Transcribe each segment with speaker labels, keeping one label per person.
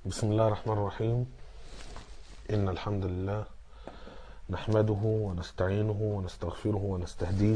Speaker 1: بسم الله الرحمن الرحيم إن الحمد لله نحمده ونستعينه ونستغفره ونستهديه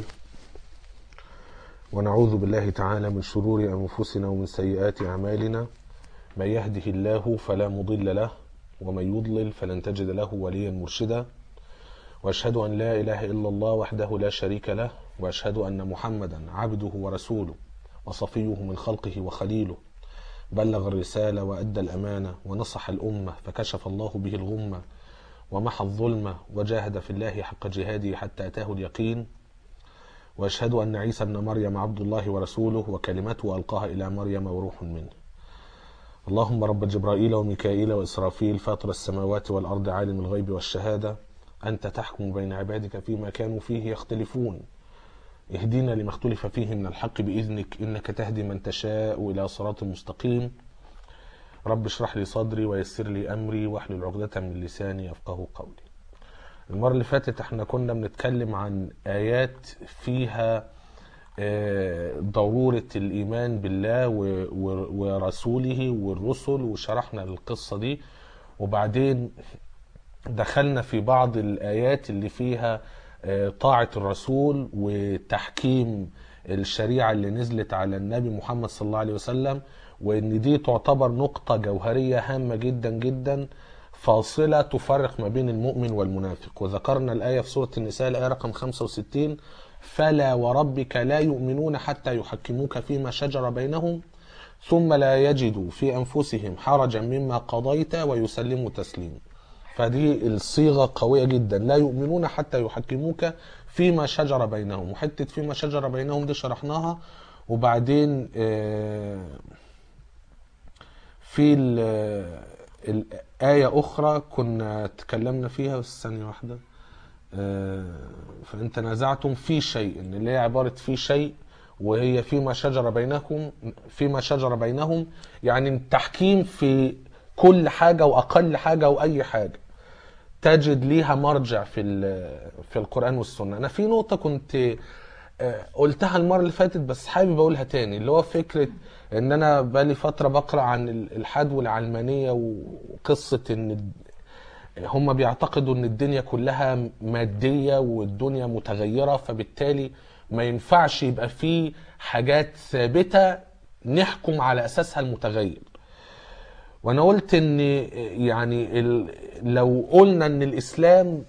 Speaker 1: ونعوذ بالله تعالى من شرور أنفسنا ومن سيئات أعمالنا من يهده الله فلا مضل له ومن يضلل فلن تجد له وليا مرشدا وأشهد أن لا إله إلا الله وحده لا شريك له وأشهد أن محمدا عبده ورسوله وصفيه من خلقه وخليله بلغ الرسالة وأدى الأمانة ونصح الأمة فكشف الله به الغمة ومحى الظلمة وجاهد في الله حق جهاده حتى أتاه اليقين وأشهد أن عيسى ابن مريم عبد الله ورسوله وكلمته ألقاها إلى مريم وروح منه اللهم رب جبرائيل وميكائيل وإسرافيل فاطر السماوات والأرض عالم الغيب والشهادة أنت تحكم بين عبادك فيما كانوا فيه يختلفون اهدنا لما اختلف فيه من الحق بإذنك إنك تهدي من تشاء إلى صراط مستقيم رب اشرح لي صدري ويسر لي أمري واحلل عقدة من لساني يفقه قولي المرة اللي فاتت احنا كنا بنتكلم عن آيات فيها ضرورة الإيمان بالله ورسوله والرسل وشرحنا القصة دي وبعدين دخلنا في بعض الآيات اللي فيها طاعة الرسول وتحكيم الشريعة اللي نزلت على النبي محمد صلى الله عليه وسلم وإن دي تعتبر نقطة جوهرية هامة جدا جدا فاصلة تفرق ما بين المؤمن والمنافق وذكرنا الآية في سورة النساء الآية رقم 65 فلا وربك لا يؤمنون حتى يحكموك فيما شجر بينهم ثم لا يجدوا في أنفسهم حرجا مما قضيت ويسلموا تسليما فدي الصيغة قوية جدا لا يؤمنون حتى يحكموك فيما شجر بينهم وحتة فيما شجر بينهم دي شرحناها وبعدين في الآية أخرى كنا تكلمنا فيها بس ثانية واحدة فإن تنازعتم في شيء اللي هي عبارة في شيء وهي فيما شجر بينكم فيما شجر بينهم يعني التحكيم في كل حاجة وأقل حاجة وأي حاجة تجد ليها مرجع في في القرآن والسنة أنا في نقطة كنت قلتها المرة اللي فاتت بس حابب أقولها تاني اللي هو فكرة إن أنا بقالي فترة بقرأ عن الحدو العلمانية وقصة إن هم بيعتقدوا إن الدنيا كلها مادية والدنيا متغيرة فبالتالي ما ينفعش يبقى فيه حاجات ثابتة نحكم على أساسها المتغير وانا قلت ان يعني لو قلنا ان الاسلام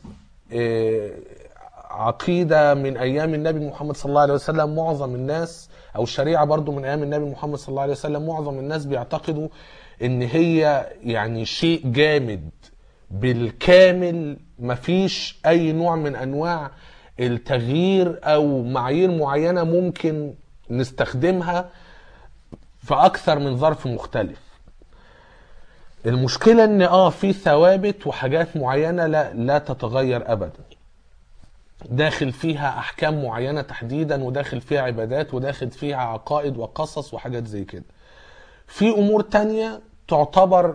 Speaker 1: عقيدة من ايام النبي محمد صلى الله عليه وسلم معظم الناس او الشريعة برضو من ايام النبي محمد صلى الله عليه وسلم معظم الناس بيعتقدوا ان هي يعني شيء جامد بالكامل مفيش اي نوع من انواع التغيير او معايير معينة ممكن نستخدمها في اكثر من ظرف مختلف المشكله ان اه في ثوابت وحاجات معينه لا لا تتغير ابدا داخل فيها احكام معينه تحديدا وداخل فيها عبادات وداخل فيها عقائد وقصص وحاجات زي كده في امور تانية تعتبر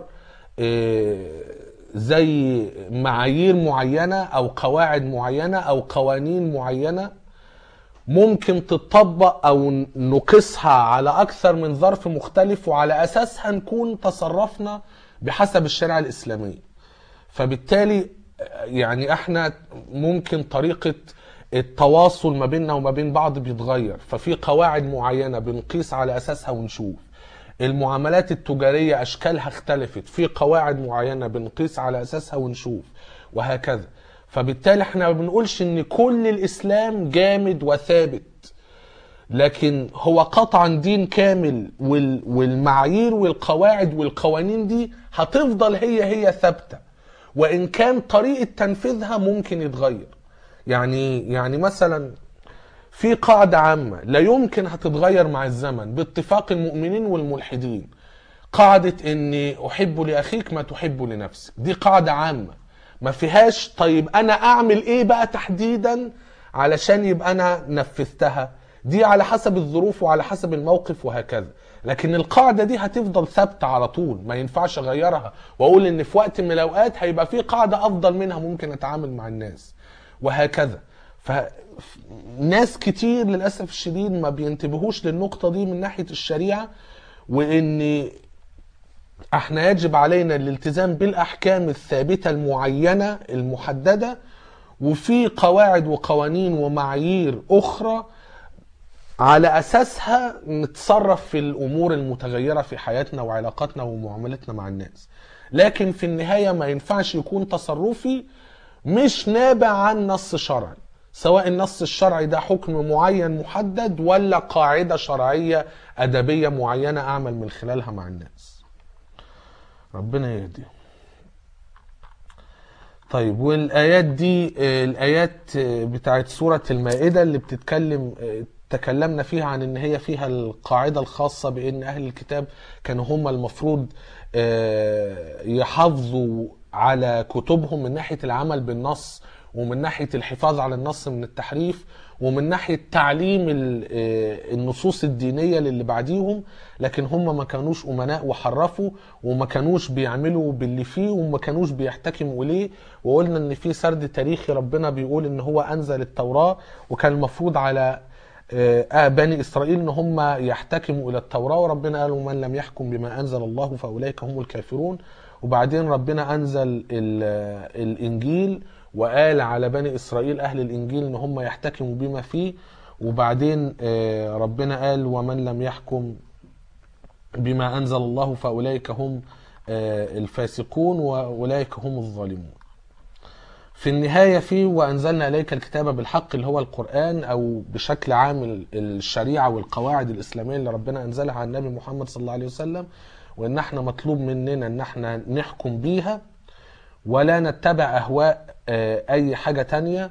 Speaker 1: زي معايير معينه او قواعد معينه او قوانين معينه ممكن تطبق او نقيسها على اكثر من ظرف مختلف وعلى اساسها نكون تصرفنا بحسب الشريعه الاسلاميه فبالتالي يعني احنا ممكن طريقه التواصل ما بيننا وما بين بعض بيتغير ففي قواعد معينه بنقيس على اساسها ونشوف المعاملات التجاريه اشكالها اختلفت في قواعد معينه بنقيس على اساسها ونشوف وهكذا فبالتالي احنا ما بنقولش ان كل الاسلام جامد وثابت لكن هو قطعا دين كامل والمعايير والقواعد والقوانين دي هتفضل هي هي ثابته وان كان طريقه تنفيذها ممكن يتغير يعني يعني مثلا في قاعده عامه لا يمكن هتتغير مع الزمن باتفاق المؤمنين والملحدين قاعده اني احب لاخيك ما تحب لنفسك دي قاعده عامه ما فيهاش طيب انا اعمل ايه بقى تحديدا علشان يبقى انا نفذتها دي على حسب الظروف وعلى حسب الموقف وهكذا لكن القاعدة دي هتفضل ثابتة على طول ما ينفعش اغيرها واقول ان في وقت من الاوقات هيبقى في قاعدة افضل منها ممكن اتعامل مع الناس وهكذا فناس كتير للأسف الشديد ما بينتبهوش للنقطة دي من ناحية الشريعة وان احنا يجب علينا الالتزام بالاحكام الثابته المعينه المحدده وفي قواعد وقوانين ومعايير اخرى على اساسها نتصرف في الامور المتغيره في حياتنا وعلاقاتنا ومعاملتنا مع الناس لكن في النهايه ما ينفعش يكون تصرفي مش نابع عن نص شرعي سواء النص الشرعي ده حكم معين محدد ولا قاعده شرعيه ادبيه معينه اعمل من خلالها مع الناس ربنا يهدي طيب والايات دي آه، الايات آه، بتاعت سوره المائده اللي بتتكلم آه، تكلمنا فيها عن ان هي فيها القاعده الخاصه بان اهل الكتاب كانوا هم المفروض آه، يحافظوا على كتبهم من ناحيه العمل بالنص ومن ناحيه الحفاظ على النص من التحريف ومن ناحيه تعليم ال- آه، النصوص الدينيه للي بعديهم لكن هم ما كانوش امناء وحرفوا وما كانوش بيعملوا باللي فيه وما كانوش بيحتكموا اليه وقلنا ان في سرد تاريخي ربنا بيقول ان هو انزل التوراه وكان المفروض على آه، بني اسرائيل ان هم يحتكموا الى التوراه وربنا قال من لم يحكم بما انزل الله فاولئك هم الكافرون وبعدين ربنا انزل ال- الانجيل وقال على بني اسرائيل اهل الانجيل ان هم يحتكموا بما فيه وبعدين آه، ربنا قال ومن لم يحكم بما انزل الله فاولئك هم آه، الفاسقون واولئك هم الظالمون في النهاية في وأنزلنا إليك الكتاب بالحق اللي هو القرآن أو بشكل عام ال- الشريعة والقواعد الإسلامية اللي ربنا أنزلها على النبي محمد صلى الله عليه وسلم وإن احنا مطلوب مننا إن احنا نحكم بيها ولا نتبع أهواء آه، أي حاجة تانية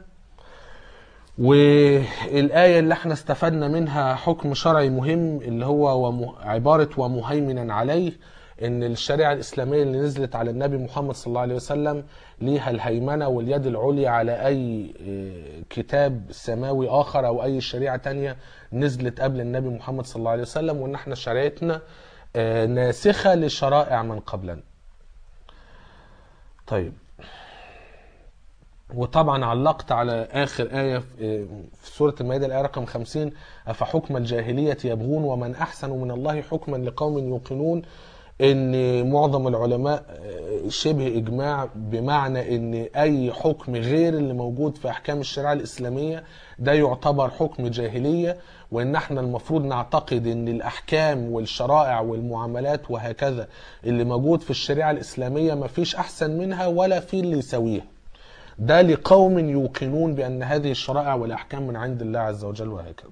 Speaker 1: والآية اللي احنا استفدنا منها حكم شرعي مهم اللي هو وم- عبارة ومهيمنا عليه ان الشريعة الإسلامية اللي نزلت على النبي محمد صلى الله عليه وسلم ليها الهيمنة واليد العليا على أي آه، كتاب سماوي آخر أو أي شريعة تانية نزلت قبل النبي محمد صلى الله عليه وسلم وإن احنا شريعتنا آه، ناسخة لشرائع من قبلنا طيب وطبعا علقت على اخر ايه في في سوره المائده الايه رقم 50 افحكم الجاهليه يبغون ومن احسن من الله حكما لقوم يوقنون ان معظم العلماء آه، شبه اجماع بمعنى ان اي حكم غير اللي موجود في احكام الشريعه الاسلاميه ده يعتبر حكم جاهليه وان احنا المفروض نعتقد ان الاحكام والشرائع والمعاملات وهكذا اللي موجود في الشريعه الاسلاميه مفيش احسن منها ولا في اللي يساويها ده لقوم يوقنون بأن هذه الشرائع والأحكام من عند الله عز وجل وهكذا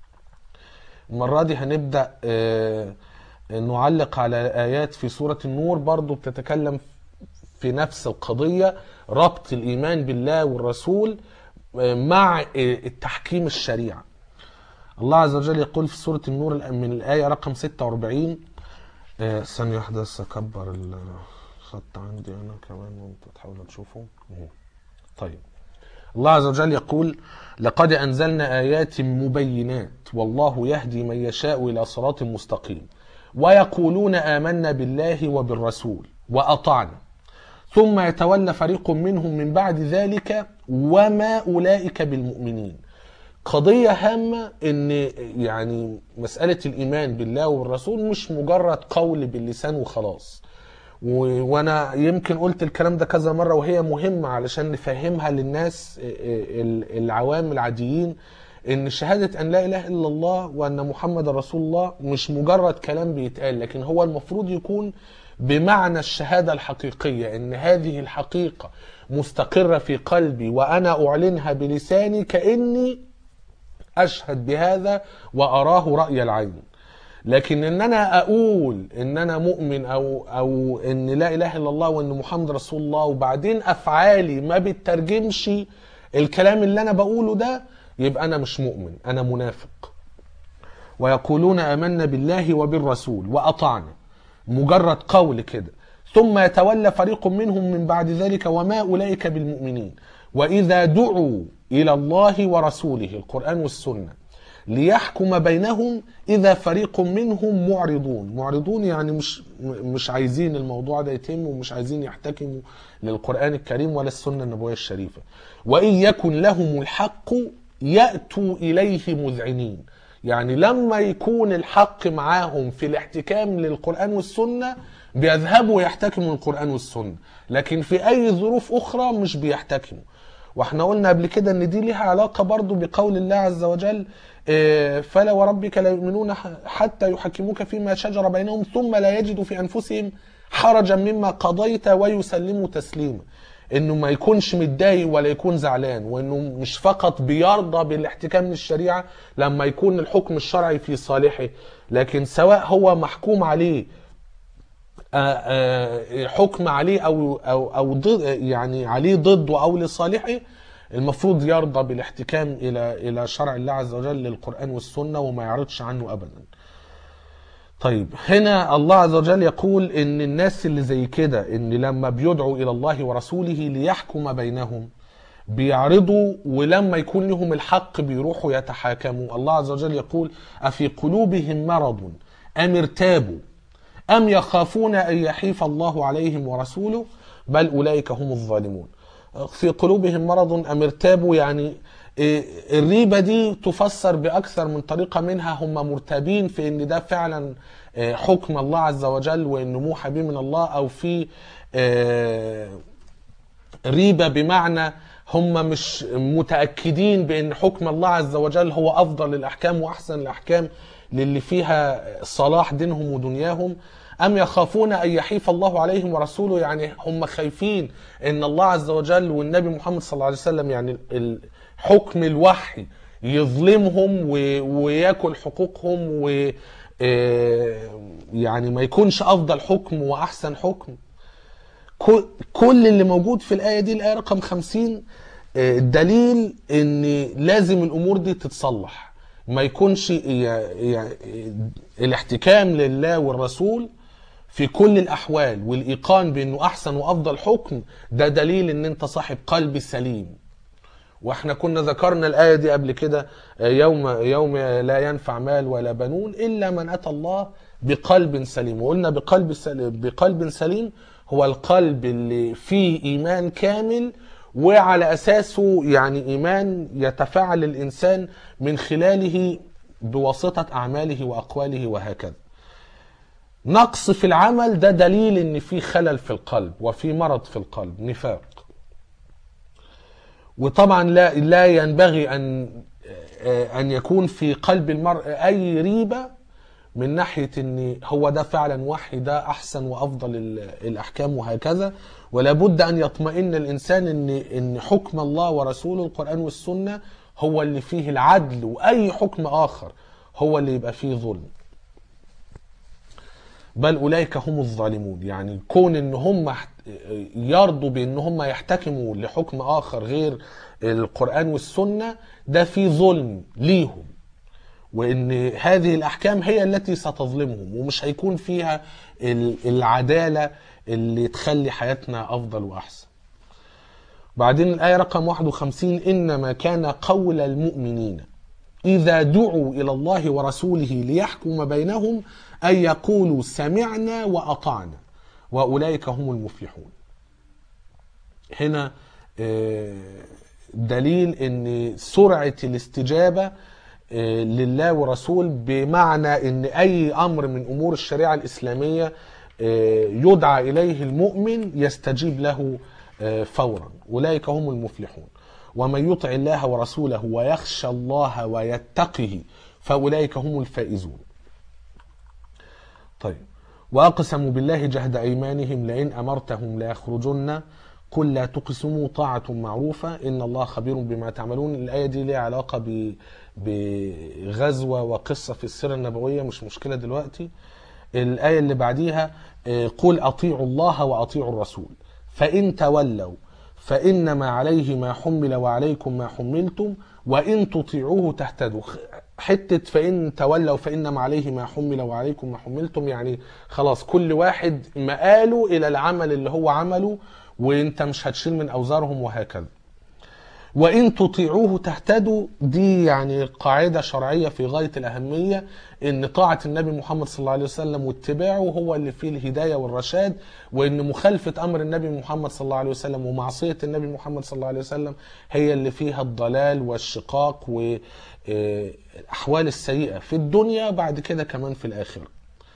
Speaker 1: المرة دي هنبدأ آه، نعلق على آيات في سورة النور برضو بتتكلم في نفس القضية ربط الإيمان بالله والرسول آه، مع آه، التحكيم الشريعة الله عز وجل يقول في سورة النور من الآية رقم 46 آه، ثانية واحدة بس أكبر الخط عندي أنا كمان وأنتوا تحاولوا تشوفوا مم. طيب الله عز وجل يقول لقد أنزلنا آيات مبينات والله يهدي من يشاء إلى صراط مستقيم ويقولون آمنا بالله وبالرسول وأطعنا ثم يتولى فريق منهم من بعد ذلك وما أولئك بالمؤمنين قضية هامة ان يعني مسألة الإيمان بالله والرسول مش مجرد قول باللسان وخلاص و- وانا يمكن قلت الكلام ده كذا مره وهي مهمه علشان نفهمها للناس ال- العوام العاديين ان شهاده ان لا اله الا الله وان محمد رسول الله مش مجرد كلام بيتقال لكن هو المفروض يكون بمعنى الشهاده الحقيقيه ان هذه الحقيقه مستقره في قلبي وانا اعلنها بلساني كاني اشهد بهذا واراه راي العين لكن ان انا اقول ان انا مؤمن او او ان لا اله الا الله وان محمد رسول الله وبعدين افعالي ما بتترجمش الكلام اللي انا بقوله ده يبقى انا مش مؤمن انا منافق ويقولون امنا بالله وبالرسول واطعنا مجرد قول كده ثم يتولى فريق منهم من بعد ذلك وما اولئك بالمؤمنين واذا دعوا الى الله ورسوله القران والسنه ليحكم بينهم اذا فريق منهم معرضون معرضون يعني مش مش عايزين الموضوع ده يتم ومش عايزين يحتكموا للقران الكريم ولا السنه النبويه الشريفه وان يكن لهم الحق ياتوا اليه مذعنين يعني لما يكون الحق معاهم في الاحتكام للقران والسنه بيذهبوا ويحتكموا القرآن والسنة لكن في أي ظروف أخرى مش بيحتكموا واحنا قلنا قبل كده ان دي ليها علاقة برضو بقول الله عز وجل إيه، فلا وربك لا يؤمنون ح- حتى يحكموك فيما شجر بينهم ثم لا يجدوا في أنفسهم حرجا مما قضيت ويسلموا تسليما انه ما يكونش متضايق ولا يكون زعلان وانه مش فقط بيرضى بالاحتكام للشريعه لما يكون الحكم الشرعي في صالحه لكن سواء هو محكوم عليه آه، آه، حكم عليه او او او ضد يعني عليه ضده او لصالحه المفروض يرضى بالاحتكام الى الى شرع الله عز وجل للقران والسنه وما يعرضش عنه ابدا. طيب هنا الله عز وجل يقول ان الناس اللي زي كده ان لما بيدعوا الى الله ورسوله ليحكم بينهم بيعرضوا ولما يكون لهم الحق بيروحوا يتحاكموا الله عز وجل يقول أفي قلوبهم مرض أم ارتابوا أم يخافون أن يحيف الله عليهم ورسوله بل أولئك هم الظالمون في قلوبهم مرض أم ارتابوا يعني إيه، الريبة دي تفسر بأكثر من طريقة منها هم مرتابين في أن ده فعلا إيه، حكم الله عز وجل وأنه موحى به من الله أو في إيه، ريبة بمعنى هم مش متأكدين بأن حكم الله عز وجل هو أفضل الأحكام وأحسن الأحكام للي فيها صلاح دينهم ودنياهم أم يخافون أن يحيف الله عليهم ورسوله يعني هم خايفين أن الله عز وجل والنبي محمد صلى الله عليه وسلم يعني ال- حكم الوحي يظلمهم و- وياكل حقوقهم و آه، يعني ما يكونش أفضل حكم وأحسن حكم كل- كل اللي موجود في الآية دي الآية رقم 50 آه، دليل ان لازم الامور دي تتصلح ما يكونش يع- يع- الاحتكام لله والرسول في كل الاحوال والايقان بانه احسن وافضل حكم ده دليل ان انت صاحب قلب سليم واحنا كنا ذكرنا الآية دي قبل كده آه، يوم يوم لا ينفع مال ولا بنون إلا من أتى الله بقلب سليم وقلنا بقلب سليم بقلب سليم هو القلب اللي فيه إيمان كامل وعلى أساسه يعني إيمان يتفاعل الإنسان من خلاله بواسطة أعماله وأقواله وهكذا نقص في العمل ده دليل ان في خلل في القلب وفي مرض في القلب نفاق وطبعا لا لا ينبغي ان ان يكون في قلب المرء اي ريبه من ناحيه ان هو ده فعلا وحي ده احسن وافضل ال- الاحكام وهكذا ولا بد ان يطمئن الانسان ان ان حكم الله ورسوله القران والسنه هو اللي فيه العدل واي حكم اخر هو اللي يبقى فيه ظلم بل اولئك هم الظالمون يعني كون ان هم يحت- يرضوا بان هم يحتكموا لحكم اخر غير القران والسنه ده في ظلم ليهم وان هذه الاحكام هي التي ستظلمهم ومش هيكون فيها ال- العداله اللي تخلي حياتنا افضل واحسن بعدين الآية رقم 51 إنما كان قول المؤمنين إذا دعوا إلى الله ورسوله ليحكم بينهم أن يقولوا سمعنا وأطعنا وأولئك هم المفلحون هنا آه، دليل ان سرعه الاستجابه آه، لله ورسول بمعنى ان اي امر من امور الشريعه الاسلاميه آه، يدعى اليه المؤمن يستجيب له آه، فورا اولئك هم المفلحون ومن يطع الله ورسوله ويخشى الله ويتقه فاولئك هم الفائزون طيب واقسموا بالله جهد ايمانهم لئن امرتهم ليخرجن قل لا تقسموا طاعة معروفة إن الله خبير بما تعملون الآية دي ليها علاقة ب- بغزوة وقصة في السيرة النبوية مش مشكلة دلوقتي الآية اللي بعديها آه، قل أطيعوا الله وأطيعوا الرسول فإن تولوا فإنما عليه ما حمل وعليكم ما حملتم وإن تطيعوه تهتدوا حتة فإن تولوا فإنما عليه ما حمل وعليكم ما حملتم يعني خلاص كل واحد مآله إلى العمل اللي هو عمله وانت مش هتشيل من أوزارهم وهكذا وإن تطيعوه تهتدوا دي يعني قاعدة شرعية في غاية الأهمية إن طاعة النبي محمد صلى الله عليه وسلم واتباعه هو اللي فيه الهداية والرشاد وإن مخالفة أمر النبي محمد صلى الله عليه وسلم ومعصية النبي محمد صلى الله عليه وسلم هي اللي فيها الضلال والشقاق والأحوال السيئة في الدنيا بعد كده كمان في الآخرة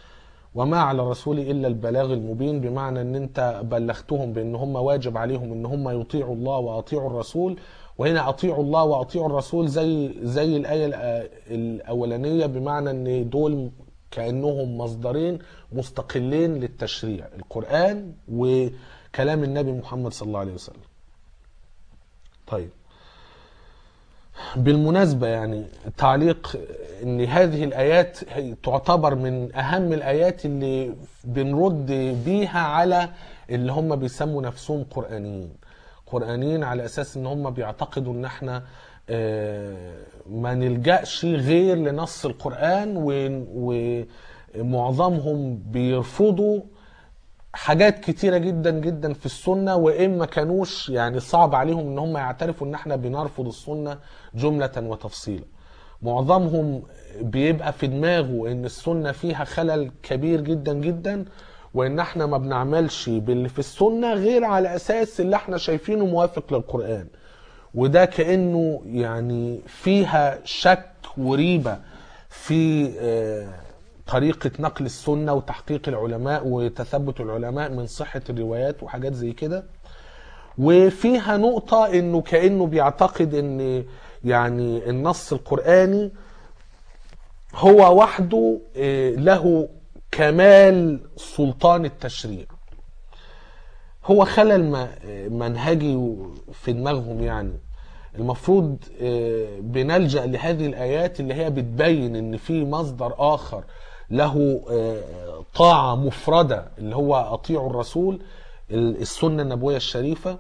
Speaker 1: وما على الرسول الا البلاغ المبين بمعنى ان انت بلغتهم بان هم واجب عليهم ان هم يطيعوا الله واطيعوا الرسول وهنا اطيعوا الله واطيعوا الرسول زي زي الايه الأ- الاولانيه بمعنى ان دول كانهم مصدرين مستقلين للتشريع القران وكلام النبي محمد صلى الله عليه وسلم طيب بالمناسبة يعني تعليق ان هذه الايات هي تعتبر من اهم الايات اللي بنرد بيها على اللي هم بيسموا نفسهم قرآنيين قرآنيين على اساس ان هم بيعتقدوا ان احنا آه، ما نلجأش غير لنص القرآن و- ومعظمهم بيرفضوا حاجات كتيرة جدا جدا في السنة وإن ما كانوش يعني صعب عليهم إن هم يعترفوا إن إحنا بنرفض السنة جملة وتفصيلا معظمهم بيبقى في دماغه إن السنة فيها خلل كبير جدا جدا وإن إحنا ما بنعملش باللي في السنة غير على أساس اللي إحنا شايفينه موافق للقرآن وده كأنه يعني فيها شك وريبة في آه، طريقة نقل السنة وتحقيق العلماء وتثبت العلماء من صحة الروايات وحاجات زي كده وفيها نقطة انه كأنه بيعتقد ان يعني النص القرآني هو وحده آه، له كمال سلطان التشريع هو خلل م- منهجي في دماغهم يعني المفروض آه، بنلجأ لهذه الآيات اللي هي بتبين إن في مصدر آخر له آه، طاعة مفردة اللي هو أطيعوا الرسول ال- السنة النبوية الشريفة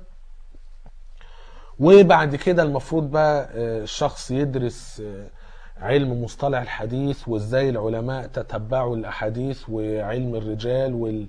Speaker 1: وبعد كده المفروض بقى آه، الشخص يدرس آه، علم مصطلح الحديث وازاي العلماء تتبعوا الاحاديث وعلم الرجال وال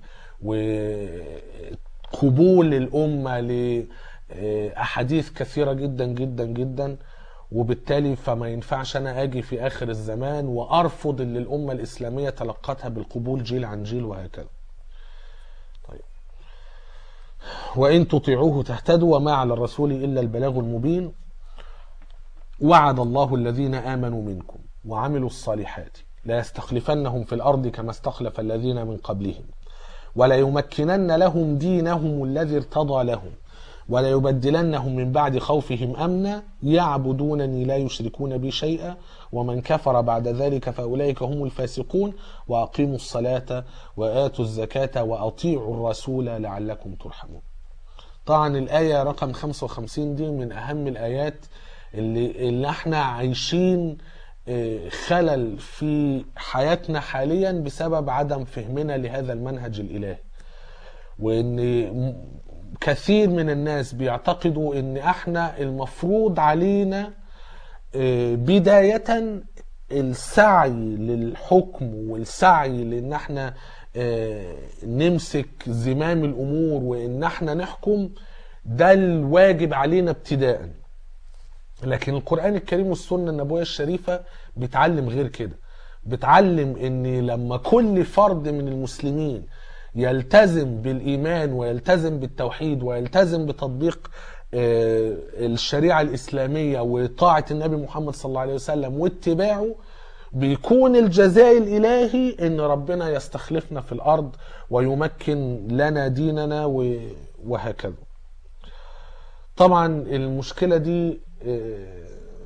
Speaker 1: وقبول الامه لاحاديث كثيره جدا جدا جدا وبالتالي فما ينفعش انا اجي في اخر الزمان وارفض اللي الامه الاسلاميه تلقتها بالقبول جيل عن جيل وهكذا. طيب وان تطيعوه تهتدوا وما على الرسول الا البلاغ المبين وعد الله الذين آمنوا منكم وعملوا الصالحات لا يستخلفنهم في الأرض كما استخلف الذين من قبلهم ولا يمكنن لهم دينهم الذي ارتضى لهم ولا يبدلنهم من بعد خوفهم أمنا يعبدونني لا يشركون بي شيئا ومن كفر بعد ذلك فأولئك هم الفاسقون وأقيموا الصلاة وآتوا الزكاة وأطيعوا الرسول لعلكم ترحمون طبعا الآية رقم 55 دي من أهم الآيات اللي, اللي احنا عايشين آه، خلل في حياتنا حاليا بسبب عدم فهمنا لهذا المنهج الإلهي وان م- كثير من الناس بيعتقدوا ان احنا المفروض علينا آه، بداية السعي للحكم والسعي لان احنا آه، نمسك زمام الامور وان احنا نحكم ده الواجب علينا ابتداءً لكن القرآن الكريم والسنة النبوية الشريفة بتعلم غير كده بتعلم ان لما كل فرد من المسلمين يلتزم بالإيمان ويلتزم بالتوحيد ويلتزم بتطبيق آه، الشريعة الإسلامية وطاعة النبي محمد صلى الله عليه وسلم واتباعه بيكون الجزاء الإلهي إن ربنا يستخلفنا في الأرض ويمكن لنا ديننا و- وهكذا طبعا المشكلة دي آه،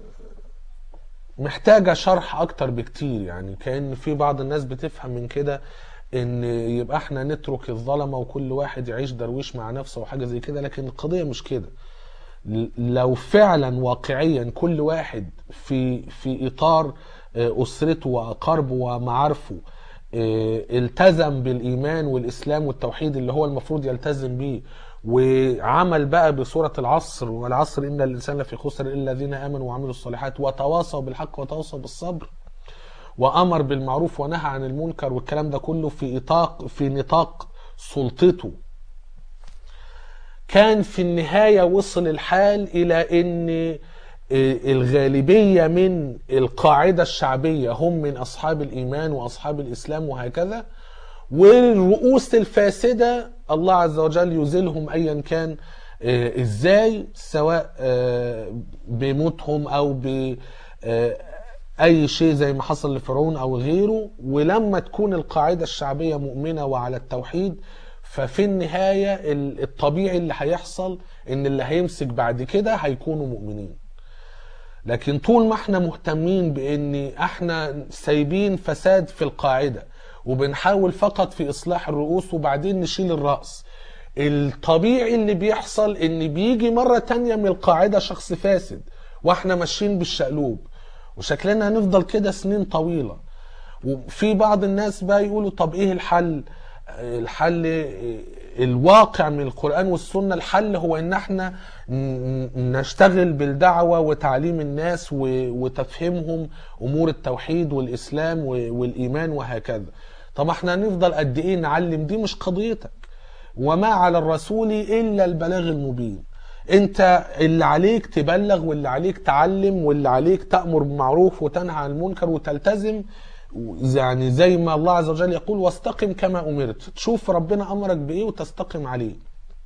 Speaker 1: محتاجة شرح أكتر بكتير يعني كأن في بعض الناس بتفهم من كده إن يبقى إحنا نترك الظلمة وكل واحد يعيش درويش مع نفسه وحاجة زي كده لكن القضية مش كده ل- لو فعلا واقعيا كل واحد في في إطار آه، أسرته وأقاربه ومعارفه آه، التزم بالإيمان والإسلام والتوحيد اللي هو المفروض يلتزم بيه وعمل بقى بصورة العصر والعصر إن الإنسان لفي خسر إلا الذين آمنوا وعملوا الصالحات وتواصوا بالحق وتواصوا بالصبر وأمر بالمعروف ونهى عن المنكر والكلام ده كله في إطاق في نطاق سلطته كان في النهاية وصل الحال إلى أن الغالبية من القاعدة الشعبية هم من أصحاب الإيمان وأصحاب الإسلام وهكذا والرؤوس الفاسدة الله عز وجل يزيلهم أيا كان آه، إزاي سواء آه، بموتهم أو ب آه، اي شيء زي ما حصل لفرعون او غيره ولما تكون القاعده الشعبيه مؤمنه وعلى التوحيد ففي النهايه ال- الطبيعي اللي هيحصل ان اللي هيمسك بعد كده هيكونوا مؤمنين لكن طول ما احنا مهتمين بان احنا سايبين فساد في القاعده وبنحاول فقط في اصلاح الرؤوس وبعدين نشيل الراس الطبيعي اللي بيحصل ان بيجي مره تانية من القاعده شخص فاسد واحنا ماشيين بالشقلوب وشكلنا هنفضل كده سنين طويله وفي بعض الناس بقى يقولوا طب ايه الحل الحل الواقع من القرآن والسنة الحل هو ان احنا ن- نشتغل بالدعوة وتعليم الناس و- وتفهيمهم امور التوحيد والاسلام و- والايمان وهكذا طب احنا هنفضل قد ايه نعلم دي مش قضيتك وما على الرسول الا البلاغ المبين انت اللي عليك تبلغ واللي عليك تعلم واللي عليك تأمر بالمعروف وتنهى عن المنكر وتلتزم يعني زي ما الله عز وجل يقول واستقم كما امرت تشوف ربنا امرك بايه وتستقم عليه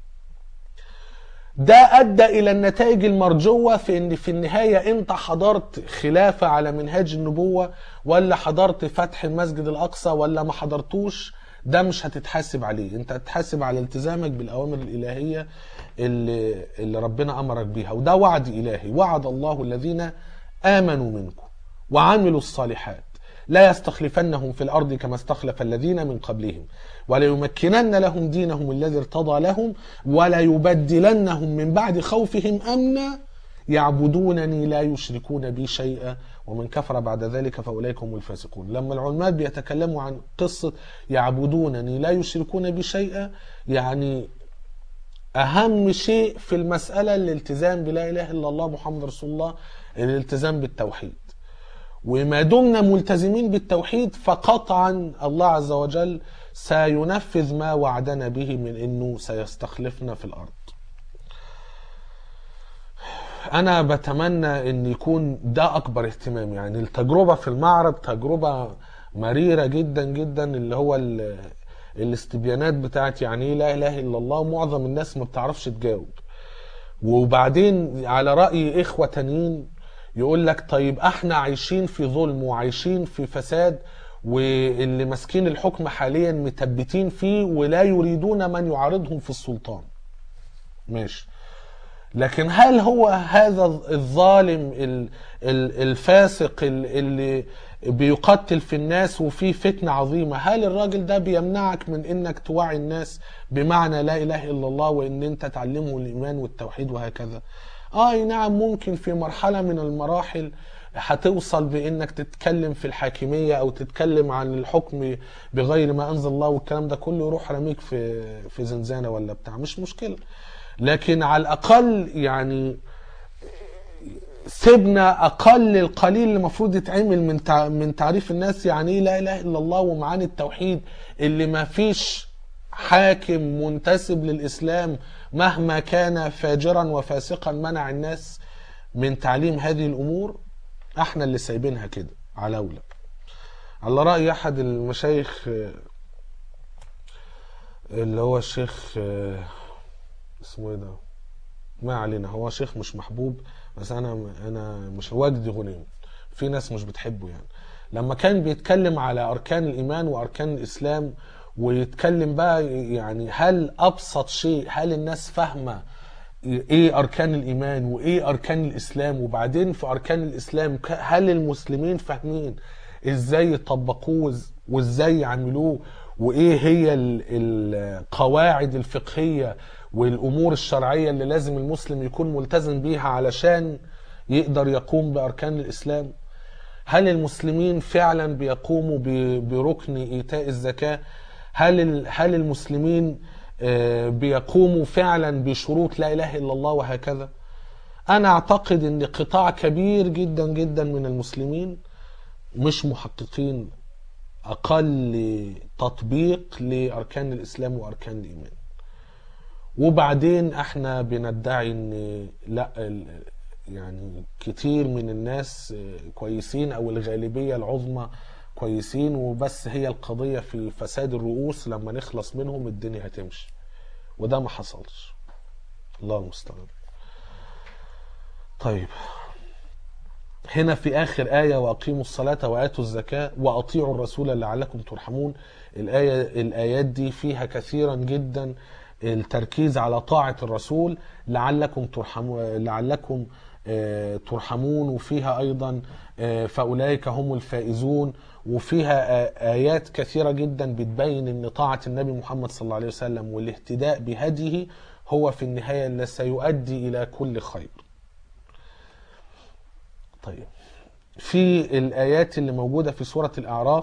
Speaker 1: ده ادى الى النتائج المرجوه في ان في النهايه انت حضرت خلافه على منهاج النبوه ولا حضرت فتح المسجد الاقصى ولا ما حضرتوش ده مش هتتحاسب عليه انت هتتحاسب على التزامك بالاوامر الالهيه اللي, اللي ربنا امرك بيها وده وعد الهي وعد الله الذين امنوا منكم وعملوا الصالحات لا يستخلفنهم في الارض كما استخلف الذين من قبلهم وليمكنن لهم دينهم الذي ارتضى لهم وليبدلنهم من بعد خوفهم امنا يعبدونني لا يشركون بي شيئا ومن كفر بعد ذلك فاولئك هم الفاسقون لما العلماء بيتكلموا عن قصه يعبدونني لا يشركون بي شيئا يعني اهم شيء في المساله الالتزام بلا اله الا الله محمد رسول الله الالتزام بالتوحيد وما دمنا ملتزمين بالتوحيد فقطعا الله عز وجل سينفذ ما وعدنا به من انه سيستخلفنا في الارض انا بتمنى ان يكون ده اكبر اهتمام يعني التجربه في المعرض تجربه مريره جدا جدا اللي هو ال- الاستبيانات بتاعت يعني ايه لا اله الا الله معظم الناس ما بتعرفش تجاوب وبعدين على راي اخوه تانيين يقول لك طيب احنا عايشين في ظلم وعايشين في فساد واللي ماسكين الحكم حاليا مثبتين فيه ولا يريدون من يعارضهم في السلطان ماشي لكن هل هو هذا الظالم ال- ال- الفاسق ال- اللي بيقتل في الناس وفي فتنة عظيمة هل الراجل ده بيمنعك من انك توعي الناس بمعنى لا اله الا الله وان انت تعلمه الايمان والتوحيد وهكذا اه أي نعم ممكن في مرحلة من المراحل هتوصل بانك تتكلم في الحاكمية او تتكلم عن الحكم بغير ما انزل الله والكلام ده كله يروح رميك في في زنزانة ولا بتاع مش مشكلة لكن على الاقل يعني سيبنا اقل القليل اللي المفروض يتعمل من تع... من تعريف الناس يعني ايه لا اله الا الله ومعاني التوحيد اللي ما فيش حاكم منتسب للاسلام مهما كان فاجرا وفاسقا منع الناس من تعليم هذه الامور احنا اللي سايبينها كده على اولى على راي احد المشايخ آه، اللي هو الشيخ آه، اسمه ايه ده ما علينا هو شيخ مش محبوب بس انا انا مش وجدي غنيم في ناس مش بتحبه يعني لما كان بيتكلم على اركان الايمان واركان الاسلام ويتكلم بقى يعني هل ابسط شيء هل الناس فاهمه ايه اركان الايمان وايه اركان الاسلام وبعدين في اركان الاسلام ك- هل المسلمين فاهمين ازاي يطبقوه وإز- وازاي يعملوه وايه هي ال- القواعد الفقهيه والامور الشرعيه اللي لازم المسلم يكون ملتزم بيها علشان يقدر يقوم باركان الاسلام هل المسلمين فعلا بيقوموا ب- بركن ايتاء الزكاه هل ال- هل المسلمين آه، بيقوموا فعلا بشروط لا اله الا الله وهكذا انا اعتقد ان قطاع كبير جدا جدا من المسلمين مش محققين اقل تطبيق لاركان الاسلام واركان الايمان وبعدين احنا بندعي ان لا ال- يعني كتير من الناس كويسين او الغالبيه العظمى كويسين وبس هي القضيه في فساد الرؤوس لما نخلص منهم الدنيا هتمشي وده ما حصلش الله المستعان طيب هنا في آخر آية وأقيموا الصلاة وآتوا الزكاة وأطيعوا الرسول لعلكم ترحمون الآية الآيات دي فيها كثيرا جدا التركيز على طاعة الرسول لعلكم ترحمون لعلكم آه، ترحمون وفيها أيضا آه، فأولئك هم الفائزون وفيها آه، آيات كثيرة جدا بتبين أن طاعة النبي محمد صلى الله عليه وسلم والاهتداء بهديه هو في النهاية اللي سيؤدي إلى كل خير طيب في الآيات اللي موجودة في سورة الأعراف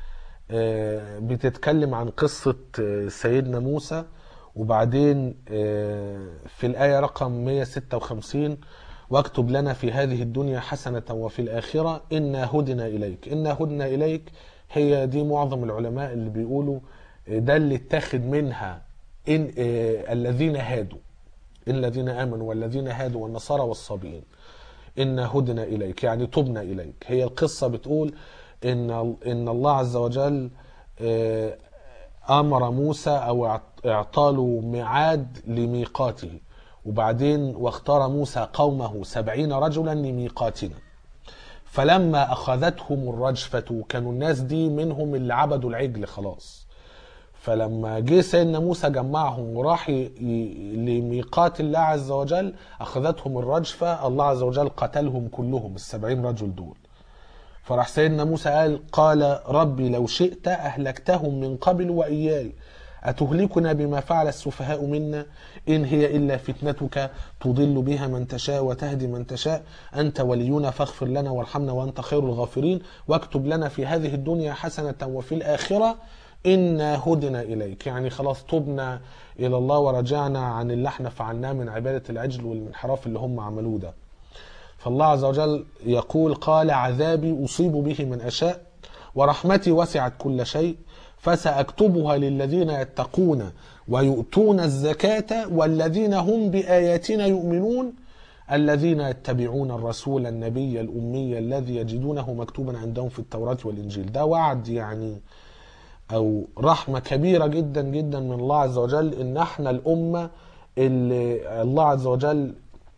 Speaker 1: آه، بتتكلم عن قصة آه، سيدنا موسى وبعدين آه، في الآية رقم 156 واكتب لنا في هذه الدنيا حسنة وفي الآخرة إنا هدنا إليك إنا هدنا إليك هي دي معظم العلماء اللي بيقولوا آه، ده اللي اتخذ منها إن آه، الذين هادوا الذين آمنوا والذين هادوا والنصارى والصابئين إنا هدنا إليك يعني تبنا إليك هي القصة بتقول إن إن الله عز وجل آه، أمر موسى أو اعط- إعطاله ميعاد لميقاته وبعدين واختار موسى قومه سبعين رجلا لميقاتنا فلما أخذتهم الرجفة كانوا الناس دي منهم اللي عبدوا العجل خلاص فلما جه سيدنا موسى جمعهم وراح ي- ي- لميقات الله عز وجل أخذتهم الرجفة الله عز وجل قتلهم كلهم السبعين رجل دول فراح سيدنا موسى قال قال ربي لو شئت أهلكتهم من قبل وإياي أتهلكنا بما فعل السفهاء منا إن هي إلا فتنتك تضل بها من تشاء وتهدي من تشاء أنت ولينا فاغفر لنا وارحمنا وأنت خير الغافرين واكتب لنا في هذه الدنيا حسنة وفي الآخرة إنا هدنا إليك يعني خلاص تبنا إلى الله ورجعنا عن اللي احنا فعلناه من عبادة العجل والانحراف اللي هم عملوه ده فالله عز وجل يقول قال عذابي أصيب به من أشاء ورحمتي وسعت كل شيء فسأكتبها للذين يتقون ويؤتون الزكاة والذين هم بآياتنا يؤمنون الذين يتبعون الرسول النبي الأمي الذي يجدونه مكتوبا عندهم في التوراة والإنجيل ده وعد يعني او رحمه كبيره جدا جدا من الله عز وجل ان احنا الامه اللي الله عز وجل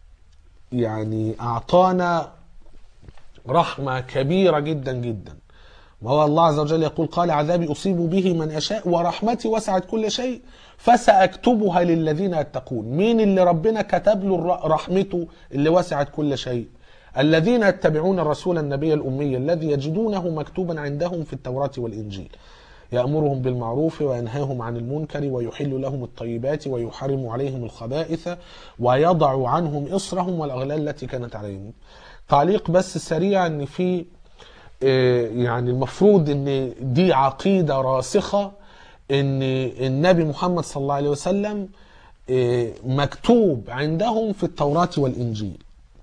Speaker 1: يعني اعطانا رحمه كبيره جدا جدا ما هو الله عز وجل يقول قال عذابي اصيب به من اشاء ورحمتي وسعت كل شيء فساكتبها للذين يتقون مين اللي ربنا كتب له الر- رحمته اللي وسعت كل شيء الذين يتبعون الرسول النبي الامي الذي يجدونه مكتوبا عندهم في التوراه والانجيل يأمرهم بالمعروف وينهاهم عن المنكر ويحل لهم الطيبات ويحرم عليهم الخبائث ويضع عنهم إصرهم والأغلال التي كانت عليهم تعليق بس سريع ان في آه، يعني المفروض ان دي عقيدة راسخة ان النبي محمد صلى الله عليه وسلم آه، مكتوب عندهم في التوراة والإنجيل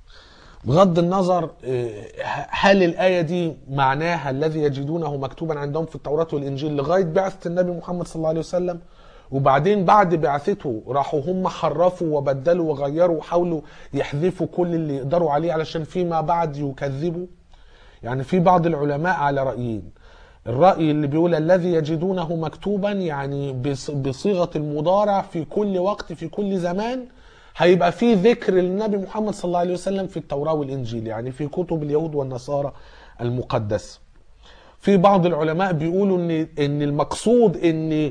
Speaker 1: بغض النظر آه، هل الآية دي معناها الذي يجدونه مكتوبا عندهم في التوراة والإنجيل لغاية بعثة النبي محمد صلى الله عليه وسلم وبعدين بعد بعثته راحوا هم حرفوا وبدلوا وغيروا وحاولوا يحذفوا كل اللي يقدروا عليه علشان فيما بعد يكذبوا يعني في بعض العلماء على رأيين الرأي اللي بيقول الذي يجدونه مكتوبا يعني بص- بصيغة المضارع في كل وقت في كل زمان هيبقى في ذكر للنبي محمد صلى الله عليه وسلم في التوراة والإنجيل يعني في كتب اليهود والنصارى المقدسة في بعض العلماء بيقولوا ان ان المقصود ان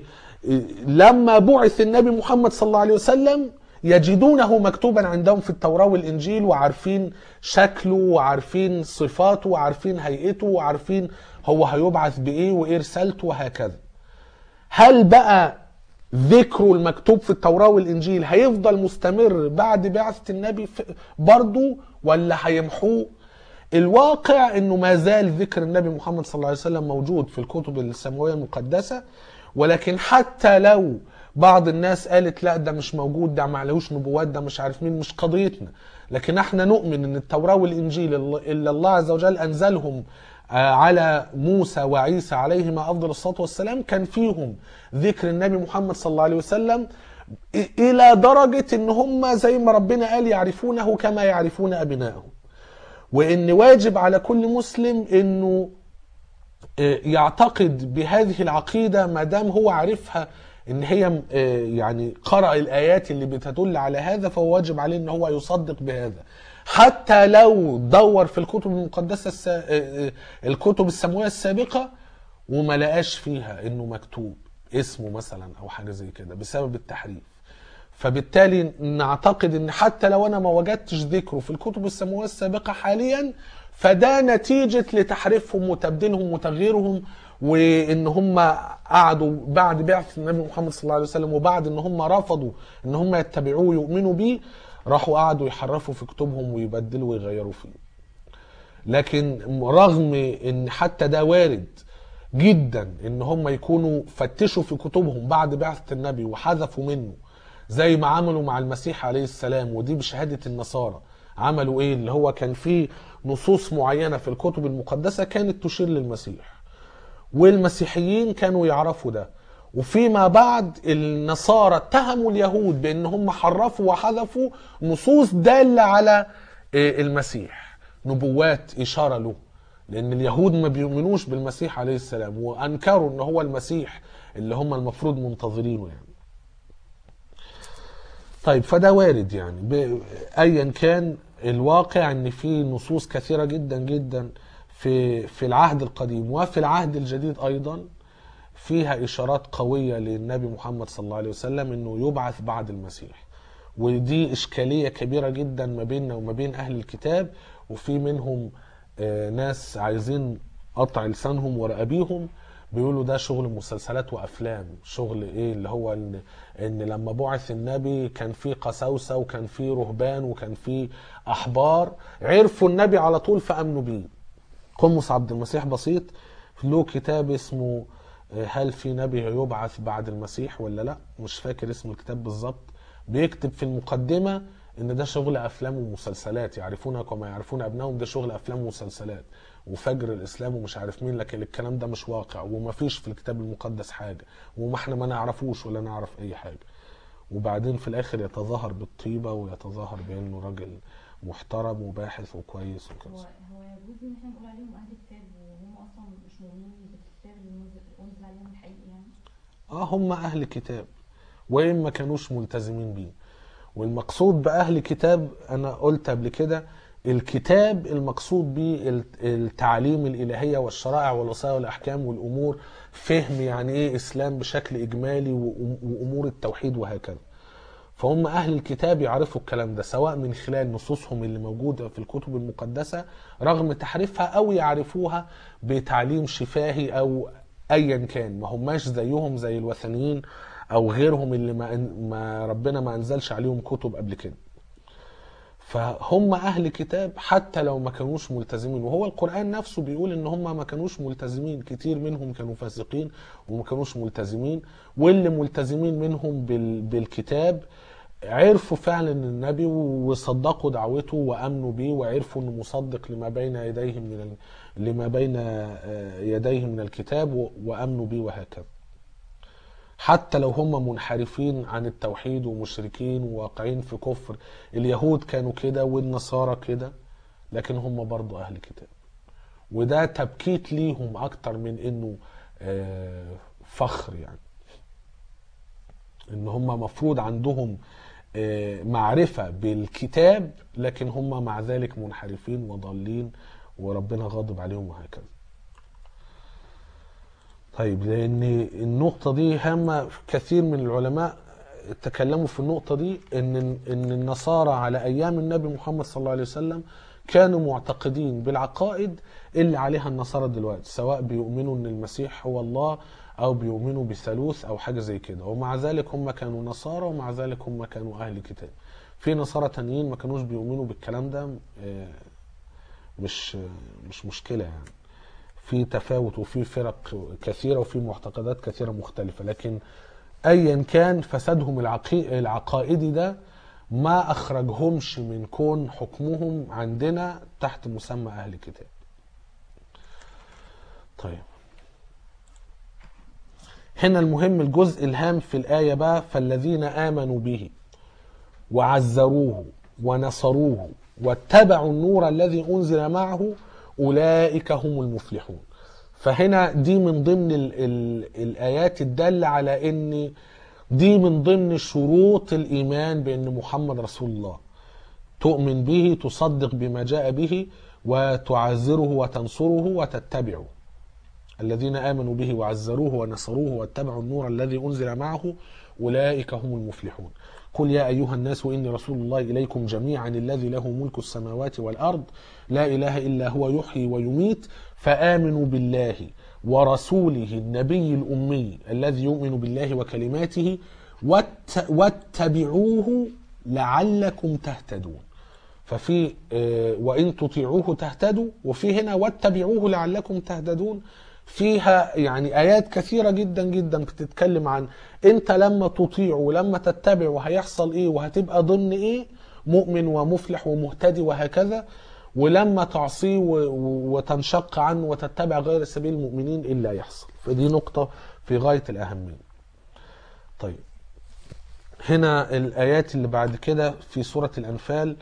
Speaker 1: لما بعث النبي محمد صلى الله عليه وسلم يجدونه مكتوبا عندهم في التوراة والإنجيل وعارفين شكله وعارفين صفاته وعارفين هيئته وعارفين هو هيبعث بإيه وإيه رسالته وهكذا هل بقى ذكره المكتوب في التوراة والإنجيل هيفضل مستمر بعد بعثة النبي في- برضه ولا هيمحوه الواقع انه ما زال ذكر النبي محمد صلى الله عليه وسلم موجود في الكتب السماويه المقدسه ولكن حتى لو بعض الناس قالت لا ده مش موجود ده معلهوش نبوات ده مش عارف مين مش قضيتنا لكن احنا نؤمن ان التوراه والانجيل اللي الله عز وجل انزلهم آه، على موسى وعيسى عليهما افضل الصلاه والسلام كان فيهم ذكر النبي محمد صلى الله عليه وسلم إ- الى درجه ان هم زي ما ربنا قال يعرفونه كما يعرفون ابنائهم وان واجب على كل مسلم انه آه، يعتقد بهذه العقيده ما دام هو عارفها ان هي آه، يعني قرأ الايات اللي بتدل على هذا فهو واجب عليه ان هو يصدق بهذا حتى لو دور في الكتب المقدسه الس... الكتب السماويه السابقه وما لقاش فيها انه مكتوب اسمه مثلا او حاجه زي كده بسبب التحريف فبالتالي نعتقد ان حتى لو انا ما وجدتش ذكره في الكتب السماويه السابقه حاليا فده نتيجه لتحريفهم وتبديلهم وتغييرهم وان هم قعدوا بعد بعثه النبي محمد صلى الله عليه وسلم وبعد ان هم رفضوا ان هم يتبعوه ويؤمنوا بيه راحوا قعدوا يحرفوا في كتبهم ويبدلوا ويغيروا فيه لكن رغم ان حتى ده وارد جدا ان هم يكونوا فتشوا في كتبهم بعد بعثة النبي وحذفوا منه زي ما عملوا مع المسيح عليه السلام ودي بشهادة النصارى عملوا ايه اللي هو كان في نصوص معينة في الكتب المقدسة كانت تشير للمسيح والمسيحيين كانوا يعرفوا ده وفيما بعد النصارى اتهموا اليهود بان هم حرفوا وحذفوا نصوص دالة على المسيح نبوات اشارة له لان اليهود ما بيؤمنوش بالمسيح عليه السلام وانكروا ان هو المسيح اللي هم المفروض منتظرينه يعني طيب فده وارد يعني ب... ايا كان الواقع ان في نصوص كثيره جدا جدا في في العهد القديم وفي العهد الجديد ايضا فيها اشارات قويه للنبي محمد صلى الله عليه وسلم انه يبعث بعد المسيح ودي اشكاليه كبيره جدا ما بيننا وما بين اهل الكتاب وفي منهم ناس عايزين قطع لسانهم ورقابيهم بيقولوا ده شغل مسلسلات وافلام شغل ايه اللي هو ان, إن لما بعث النبي كان في قساوسه وكان في رهبان وكان في احبار عرفوا النبي على طول فامنوا بيه قمص عبد المسيح بسيط له كتاب اسمه هل في نبي يبعث بعد المسيح ولا لا مش فاكر اسم الكتاب بالظبط بيكتب في المقدمه ان ده شغل افلام ومسلسلات يعرفونها كما يعرفون ابنائهم ده شغل افلام ومسلسلات وفجر الاسلام ومش عارف مين لكن الكلام ده مش واقع وما فيش في الكتاب المقدس حاجه وما احنا ما نعرفوش ولا نعرف اي حاجه وبعدين في الاخر يتظاهر بالطيبه ويتظاهر بانه راجل محترم وباحث وكويس وكذا
Speaker 2: هو هو يجوز ان احنا نقول عليهم اهل كتاب وهم اصلا مش مؤمنين بالكتاب اللي نزل- انزل عليهم الحقيقي يعني
Speaker 1: اه هم اهل كتاب وان ما كانوش ملتزمين بيه والمقصود باهل كتاب انا قلت قبل كده الكتاب المقصود به الت- التعليم الالهيه والشرائع والوصايا والاحكام والامور فهم يعني ايه اسلام بشكل اجمالي وأم- وامور التوحيد وهكذا فهم اهل الكتاب يعرفوا الكلام ده سواء من خلال نصوصهم اللي موجوده في الكتب المقدسه رغم تحريفها او يعرفوها بتعليم شفاهي او ايا كان ما هماش زيهم زي الوثنيين او غيرهم اللي ما, ما ربنا ما انزلش عليهم كتب قبل كده فهم اهل كتاب حتى لو ما كانوش ملتزمين وهو القران نفسه بيقول ان هم ما كانوش ملتزمين كتير منهم كانوا فاسقين وما كانوش ملتزمين واللي ملتزمين منهم بال بالكتاب عرفوا فعلا النبي وصدقوا دعوته وامنوا بيه وعرفوا انه مصدق لما بين يديه من ال... لما بين آه، يديه من الكتاب و- وامنوا بيه وهكذا حتى لو هم منحرفين عن التوحيد ومشركين وواقعين في كفر اليهود كانوا كده والنصارى كده لكن هم برضو اهل كتاب وده تبكيت ليهم اكتر من انه آه، فخر يعني ان هم مفروض عندهم آه، معرفة بالكتاب لكن هم مع ذلك منحرفين وضالين وربنا غاضب عليهم وهكذا طيب لان النقطة دي هامة كثير من العلماء تكلموا في النقطة دي ان ان النصارى على ايام النبي محمد صلى الله عليه وسلم كانوا معتقدين بالعقائد اللي عليها النصارى دلوقتي سواء بيؤمنوا ان المسيح هو الله او بيؤمنوا بثالوث او حاجة زي كده ومع ذلك هم كانوا نصارى ومع ذلك هم كانوا اهل كتاب في نصارى تانيين ما كانوش بيؤمنوا بالكلام ده آه، مش مش مشكلة يعني في تفاوت وفي فرق كثيرة وفي معتقدات كثيرة مختلفة لكن ايا كان فسادهم العقي... العقائدي ده ما اخرجهمش من كون حكمهم عندنا تحت مسمى اهل الكتاب طيب هنا المهم الجزء الهام في الآية بقى فالذين آمنوا به وعزروه ونصروه واتبعوا النور الذي أنزل معه أولئك هم المفلحون فهنا دي من ضمن ال ال الآيات الدالة على أن دي من ضمن شروط الإيمان بأن محمد رسول الله تؤمن به تصدق بما جاء به وتعزره وتنصره وتتبعه الذين آمنوا به وعزروه ونصروه واتبعوا النور الذي أنزل معه أولئك هم المفلحون قل يا أيها الناس إني رسول الله إليكم جميعا الذي له ملك السماوات والأرض لا إله إلا هو يحيي ويميت فآمنوا بالله ورسوله النبي الأمي الذي يؤمن بالله وكلماته وات- واتبعوه لعلكم تهتدون ففي آه، وإن تطيعوه تهتدوا وفي هنا واتبعوه لعلكم تهتدون فيها يعني آيات كثيرة جدا جدا بتتكلم عن أنت لما تطيع ولما تتبع وهيحصل إيه وهتبقى ضمن إيه مؤمن ومفلح ومهتدي وهكذا ولما تعصيه و- و- وتنشق عنه وتتبع غير سبيل المؤمنين إلا يحصل فدي نقطة في غاية الأهمية طيب هنا الآيات اللي بعد كده في سورة الأنفال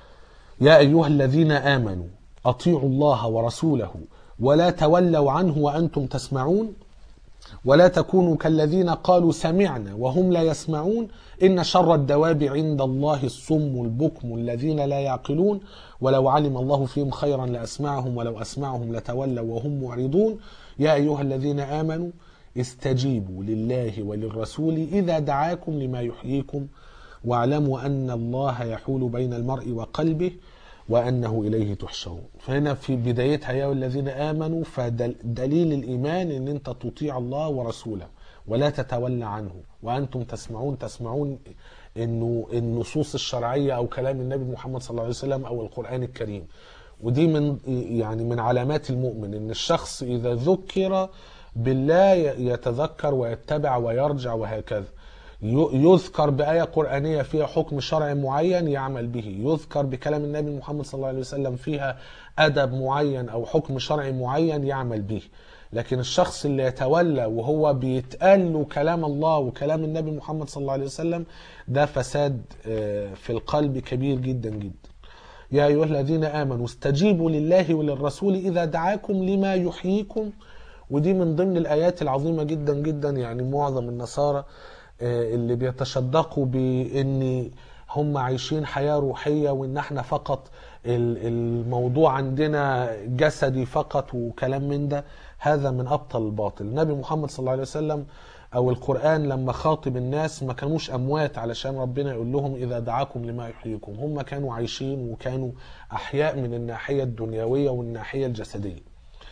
Speaker 1: يا أيها الذين آمنوا أطيعوا الله ورسوله ولا تولوا عنه وأنتم تسمعون ولا تكونوا كالذين قالوا سمعنا وهم لا يسمعون إن شر الدواب عند الله الصم البكم الذين لا يعقلون ولو علم الله فيهم خيرا لأسمعهم ولو أسمعهم لتولوا وهم معرضون يا أيها الذين آمنوا استجيبوا لله وللرسول إذا دعاكم لما يحييكم واعلموا أن الله يحول بين المرء وقلبه وأنه إليه تحشرون فهنا في بدايتها يا أيها الذين آمنوا فدليل الإيمان أن أنت تطيع الله ورسوله ولا تتولى عنه وأنتم تسمعون تسمعون أنه النصوص الشرعية أو كلام النبي محمد صلى الله عليه وسلم أو القرآن الكريم ودي من يعني من علامات المؤمن ان الشخص اذا ذكر بالله يتذكر ويتبع ويرجع وهكذا ي- يذكر بآية قرآنية فيها حكم شرعي معين يعمل به يذكر بكلام النبي محمد صلى الله عليه وسلم فيها أدب معين أو حكم شرعي معين يعمل به لكن الشخص اللي يتولى وهو بيتقال له كلام الله وكلام النبي محمد صلى الله عليه وسلم ده فساد آه، في القلب كبير جدا جدا يا أيها الذين آمنوا استجيبوا لله وللرسول إذا دعاكم لما يحييكم ودي من ضمن الآيات العظيمة جدا جدا يعني معظم النصارى آه، اللي بيتشدقوا بأن هم عايشين حياة روحية وإن احنا فقط ال- الموضوع عندنا جسدي فقط وكلام من ده هذا من أبطل الباطل النبي محمد صلى الله عليه وسلم أو القرآن لما خاطب الناس ما كانوش أموات علشان ربنا يقول لهم إذا دعاكم لما يحييكم هم كانوا عايشين وكانوا أحياء من الناحية الدنيوية والناحية الجسدية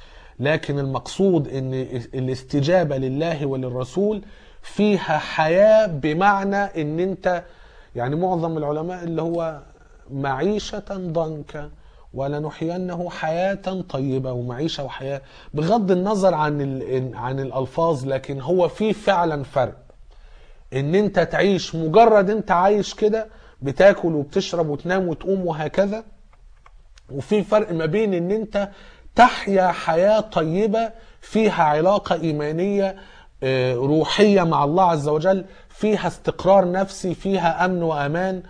Speaker 1: لكن المقصود ان الاستجابه لله وللرسول فيها حياه بمعنى ان انت يعني معظم العلماء اللي هو معيشه ضنكا ولنحيينه حياه طيبه ومعيشه وحياه بغض النظر عن ال- عن الالفاظ لكن هو في فعلا فرق ان انت تعيش مجرد انت عايش كده بتاكل وبتشرب وتنام وتقوم وهكذا وفي فرق ما بين ان انت تحيا حياة طيبة فيها علاقة إيمانية آه، روحية مع الله عز وجل فيها استقرار نفسي فيها أمن وأمان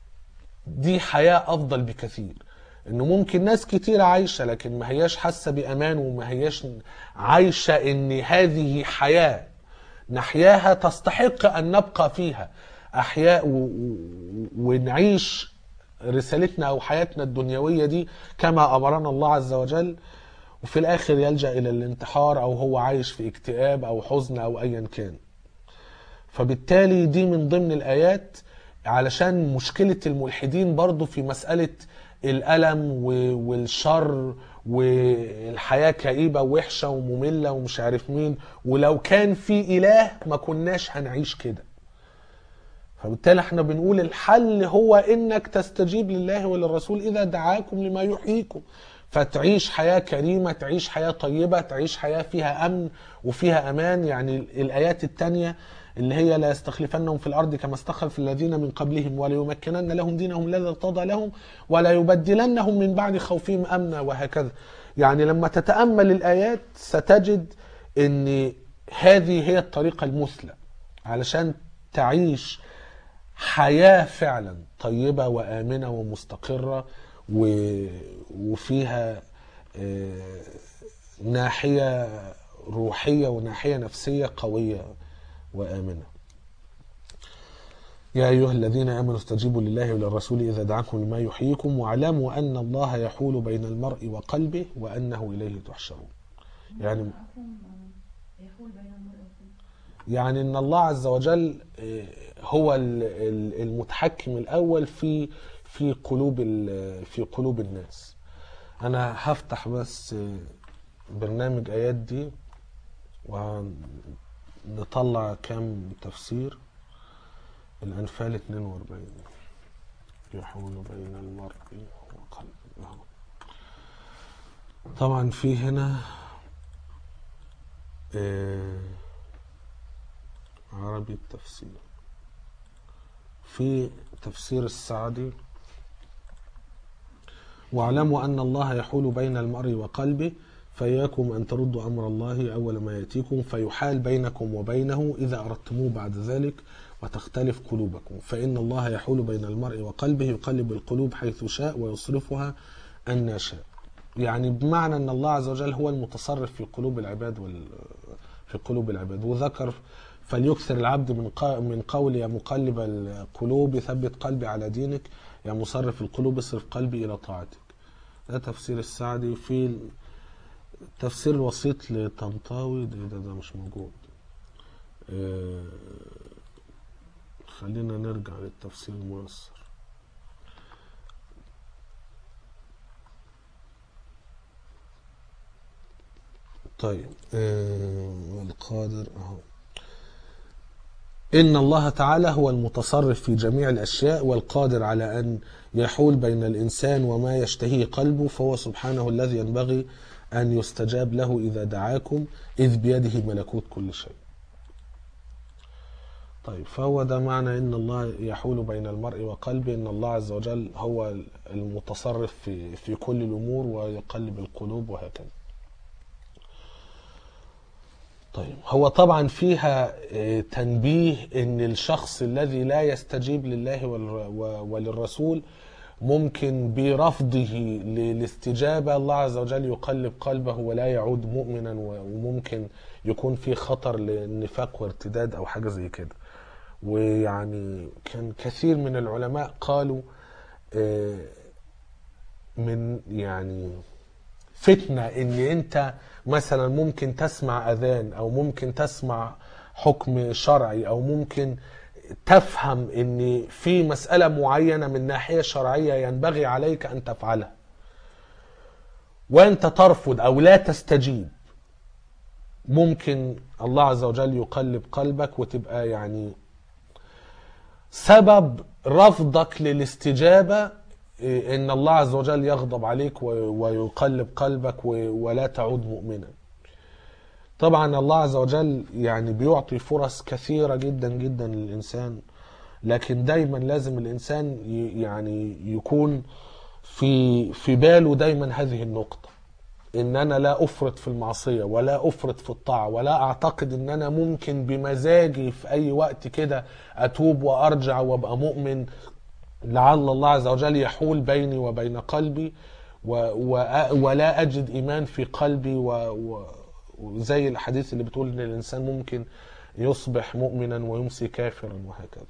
Speaker 1: دي حياة أفضل بكثير إنه ممكن ناس كتير عايشة لكن ما هياش حاسة بأمان وما هياش عايشة إن هذه حياة نحياها تستحق أن نبقى فيها أحياء و... و... ونعيش رسالتنا أو حياتنا الدنيوية دي كما أمرنا الله عز وجل وفي الآخر يلجأ إلى الانتحار أو هو عايش في اكتئاب أو حزن أو أيا كان فبالتالي دي من ضمن الآيات علشان مشكلة الملحدين برضو في مسألة الألم و- والشر والحياة كئيبة ووحشة ومملة ومش عارف مين ولو كان في إله ما كناش هنعيش كده فبالتالي احنا بنقول الحل هو انك تستجيب لله وللرسول اذا دعاكم لما يحييكم فتعيش حياة كريمة تعيش حياة طيبة تعيش حياة فيها أمن وفيها أمان يعني الآيات التانية اللي هي لا يستخلفنهم في الأرض كما استخلف الذين من قبلهم وليمكنن لهم دينهم الذي ارتضى لهم ولا يبدلنهم من بعد خوفهم أمنا وهكذا يعني لما تتأمل الآيات ستجد أن هذه هي الطريقة المثلى علشان تعيش حياة فعلا طيبة وآمنة ومستقرة و... وفيها آه، ناحية روحية وناحية نفسية قوية وآمنة يا أيها الذين آمنوا استجيبوا لله وللرسول إذا دعاكم لما يحييكم واعلموا أن الله يحول بين المرء وقلبه وأنه إليه تحشرون يعني
Speaker 2: عفوا آه، يحول بين المرء والقلب
Speaker 1: يعني ان الله عز وجل آه، هو ال- ال- المتحكم الاول في في قلوب ال- في قلوب الناس انا هفتح بس آه، برنامج ايات دي ونطلع كام تفسير الانفال 42 يحول بين المرء وقلبه أهو. طبعا في هنا آه، عربي التفسير في تفسير السعدي واعلموا أن الله يحول بين المرء وقلبه فإياكم أن تردوا أمر الله أول ما يأتيكم فيحال بينكم وبينه إذا أردتموه بعد ذلك وتختلف قلوبكم فإن الله يحول بين المرء وقلبه يقلب القلوب حيث شاء ويصرفها أن شاء يعني بمعنى أن الله عز وجل هو المتصرف في قلوب العباد وال... في قلوب العباد وذكر فليكثر العبد من ق... من قول يا مقلب القلوب ثبت قلبي على دينك يا مصرف القلوب اصرف قلبي إلى طاعتك ده تفسير السعدي في التفسير الوسيط لطنطاوي ده, ده, ده مش موجود آه، خلينا نرجع للتفسير الميسر طيب آه، والقادر اهو إن الله تعالى هو المتصرف في جميع الأشياء والقادر على أن يحول بين الإنسان وما يشتهيه قلبه فهو سبحانه الذي ينبغي أن يستجاب له إذا دعاكم إذ بيده ملكوت كل شيء طيب فهو ده معنى ان الله يحول بين المرء وقلبه ان الله عز وجل هو المتصرف في في كل الامور ويقلب القلوب وهكذا. طيب هو طبعا فيها آه، تنبيه ان الشخص الذي لا يستجيب لله والر- و- وللرسول ممكن برفضه للاستجابة الله عز وجل يقلب قلبه ولا يعود مؤمنا و- وممكن يكون في خطر للنفاق وارتداد او حاجة زي كده ويعني كان كثير من العلماء قالوا آه، من يعني فتنة ان انت مثلا ممكن تسمع اذان او ممكن تسمع حكم شرعي او ممكن تفهم ان في مسألة معينة من ناحية شرعية ينبغي عليك ان تفعلها وانت ترفض او لا تستجيب ممكن الله عز وجل يقلب قلبك وتبقى يعني سبب رفضك للاستجابة إيه، ان الله عز وجل يغضب عليك و- ويقلب قلبك و- ولا تعود مؤمنا طبعا الله عز وجل يعني بيعطي فرص كثيرة جدا جدا للإنسان لكن دايما لازم الإنسان ي- يعني يكون في في باله دايما هذه النقطة ان انا لا افرط في المعصيه ولا افرط في الطاعه ولا اعتقد ان انا ممكن بمزاجي في اي وقت كده اتوب وارجع وابقى مؤمن لعل الله عز وجل يحول بيني وبين قلبي و و ولا اجد ايمان في قلبي و و وزي الحديث اللي بتقول ان الانسان ممكن يصبح مؤمنا ويمسي كافرا وهكذا.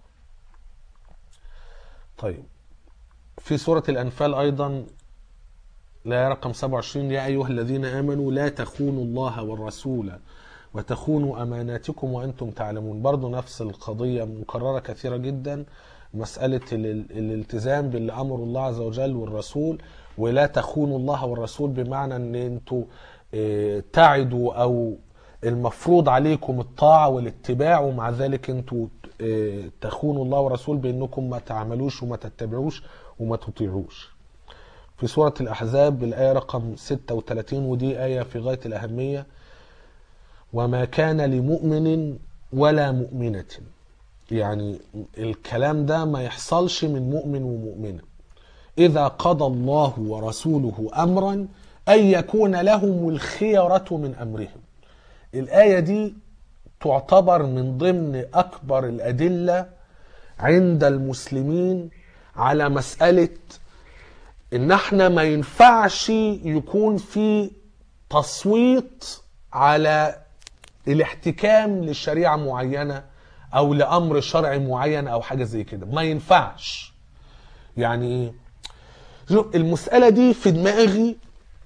Speaker 1: طيب في سوره الانفال ايضا لا رقم 27 يا أيها الذين آمنوا لا تخونوا الله والرسول وتخونوا أماناتكم وأنتم تعلمون برضو نفس القضية مكررة كثيرة جدا مسألة ال- الالتزام باللي أمر الله عز وجل والرسول ولا تخونوا الله والرسول بمعنى أن أنتوا آه، تعدوا أو المفروض عليكم الطاعة والاتباع ومع ذلك أنتوا آه، تخونوا الله والرسول بأنكم ما تعملوش وما تتبعوش وما تطيعوش في سورة الأحزاب الآية رقم 36 ودي آية في غاية الأهمية وما كان لمؤمن ولا مؤمنة يعني الكلام ده ما يحصلش من مؤمن ومؤمنة إذا قضى الله ورسوله أمرا أن يكون لهم الخيرة من أمرهم الآية دي تعتبر من ضمن أكبر الأدلة عند المسلمين على مسألة ان احنا ما ينفعش يكون في تصويت على الاحتكام لشريعة معينة او لامر شرعي معين او حاجه زي كده ما ينفعش يعني ايه شوف المساله دي في دماغي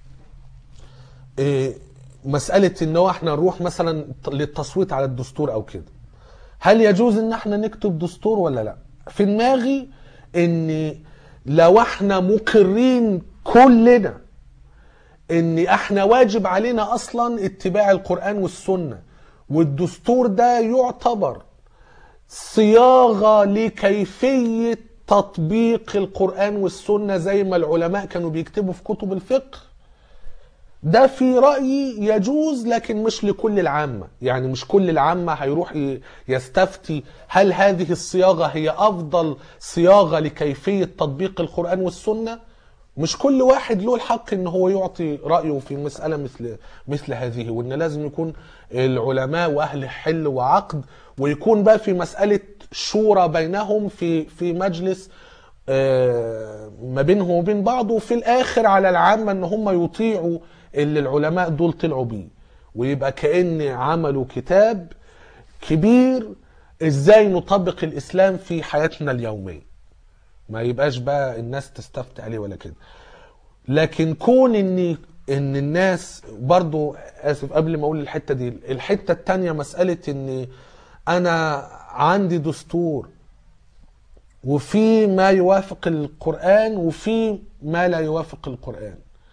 Speaker 1: إيه مساله ان هو احنا نروح مثلا للتصويت على الدستور او كده هل يجوز ان احنا نكتب دستور ولا لا في دماغي ان لو احنا مقرين كلنا ان احنا واجب علينا اصلا اتباع القرآن والسنة والدستور ده يعتبر صياغة لكيفية تطبيق القرآن والسنة زي ما العلماء كانوا بيكتبوا في كتب الفقه ده في رأيي يجوز لكن مش لكل العامة يعني مش كل العامة هيروح ي- يستفتي هل هذه الصياغة هي أفضل صياغة لكيفية تطبيق القرآن والسنة مش كل واحد له الحق ان هو يعطي رأيه في مسألة مثل مثل هذه وان لازم يكون العلماء واهل حل وعقد ويكون بقى في مسألة شورى بينهم في في مجلس آه، ما بينهم وبين بعض وفي الاخر على العامة ان هم يطيعوا اللي العلماء دول طلعوا بيه ويبقى كأن عملوا كتاب كبير ازاي نطبق الاسلام في حياتنا اليوميه ما يبقاش بقى الناس تستفتي عليه ولا كده لكن كون ان ان الناس برضو اسف قبل ما اقول الحته دي الحته التانية مساله ان انا عندي دستور وفي ما يوافق القران وفي ما لا يوافق القران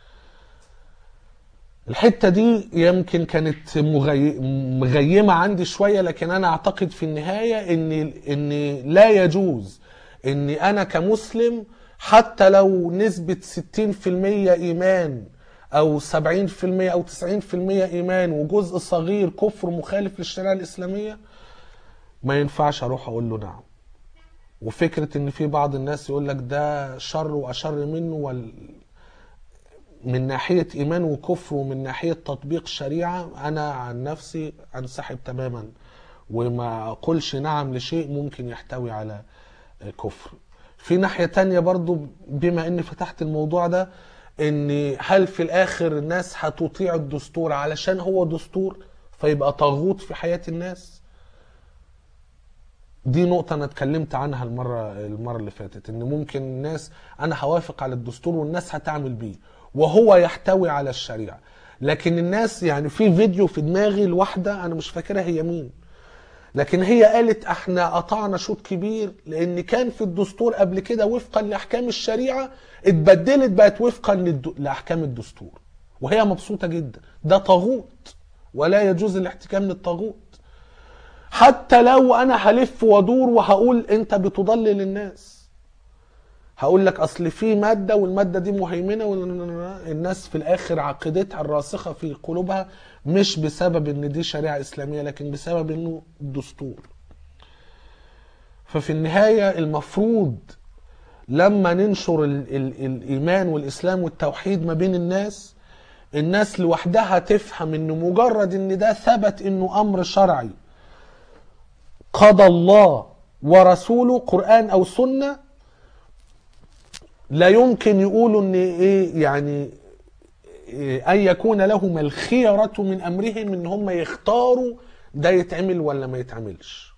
Speaker 1: الحته دي يمكن كانت مغي... مغيمه عندي شويه لكن انا اعتقد في النهايه ان ان لا يجوز اني انا كمسلم حتى لو نسبه 60% ايمان او 70% او 90% ايمان وجزء صغير كفر مخالف للشريعه الاسلاميه ما ينفعش اروح اقول له نعم وفكره ان في بعض الناس يقول لك ده شر واشر منه وال... من ناحية إيمان وكفر ومن ناحية تطبيق الشريعة أنا عن نفسي أنسحب تماما وما أقولش نعم لشيء ممكن يحتوي على كفر في ناحية تانية برضو بما أني فتحت الموضوع ده أن هل في الآخر الناس هتطيع الدستور علشان هو دستور فيبقى طاغوت في حياة الناس دي نقطة أنا اتكلمت عنها المرة المرة اللي فاتت إن ممكن الناس أنا هوافق على الدستور والناس هتعمل بيه وهو يحتوي على الشريعة لكن الناس يعني في فيديو في دماغي الواحدة أنا مش فاكرها هي مين لكن هي قالت احنا قطعنا شوط كبير لان كان في الدستور قبل كده وفقا لاحكام الشريعه اتبدلت بقت وفقا للد... لاحكام الدستور وهي مبسوطه جدا ده طاغوت ولا يجوز الاحتكام للطاغوت حتى لو انا هلف وادور وهقول انت بتضلل الناس هقول لك اصل في ماده والماده دي مهيمنه والناس في الاخر عقيدتها الراسخه في قلوبها مش بسبب ان دي شريعه اسلاميه لكن بسبب انه دستور ففي النهايه المفروض لما ننشر ال ال الايمان والاسلام والتوحيد ما بين الناس الناس لوحدها تفهم ان مجرد ان ده ثبت انه امر شرعي قضى الله ورسوله قران او سنه لا يمكن يقولوا ان ايه يعني إيه ان يكون لهم الخيرة من امرهم ان هم يختاروا ده يتعمل ولا ما يتعملش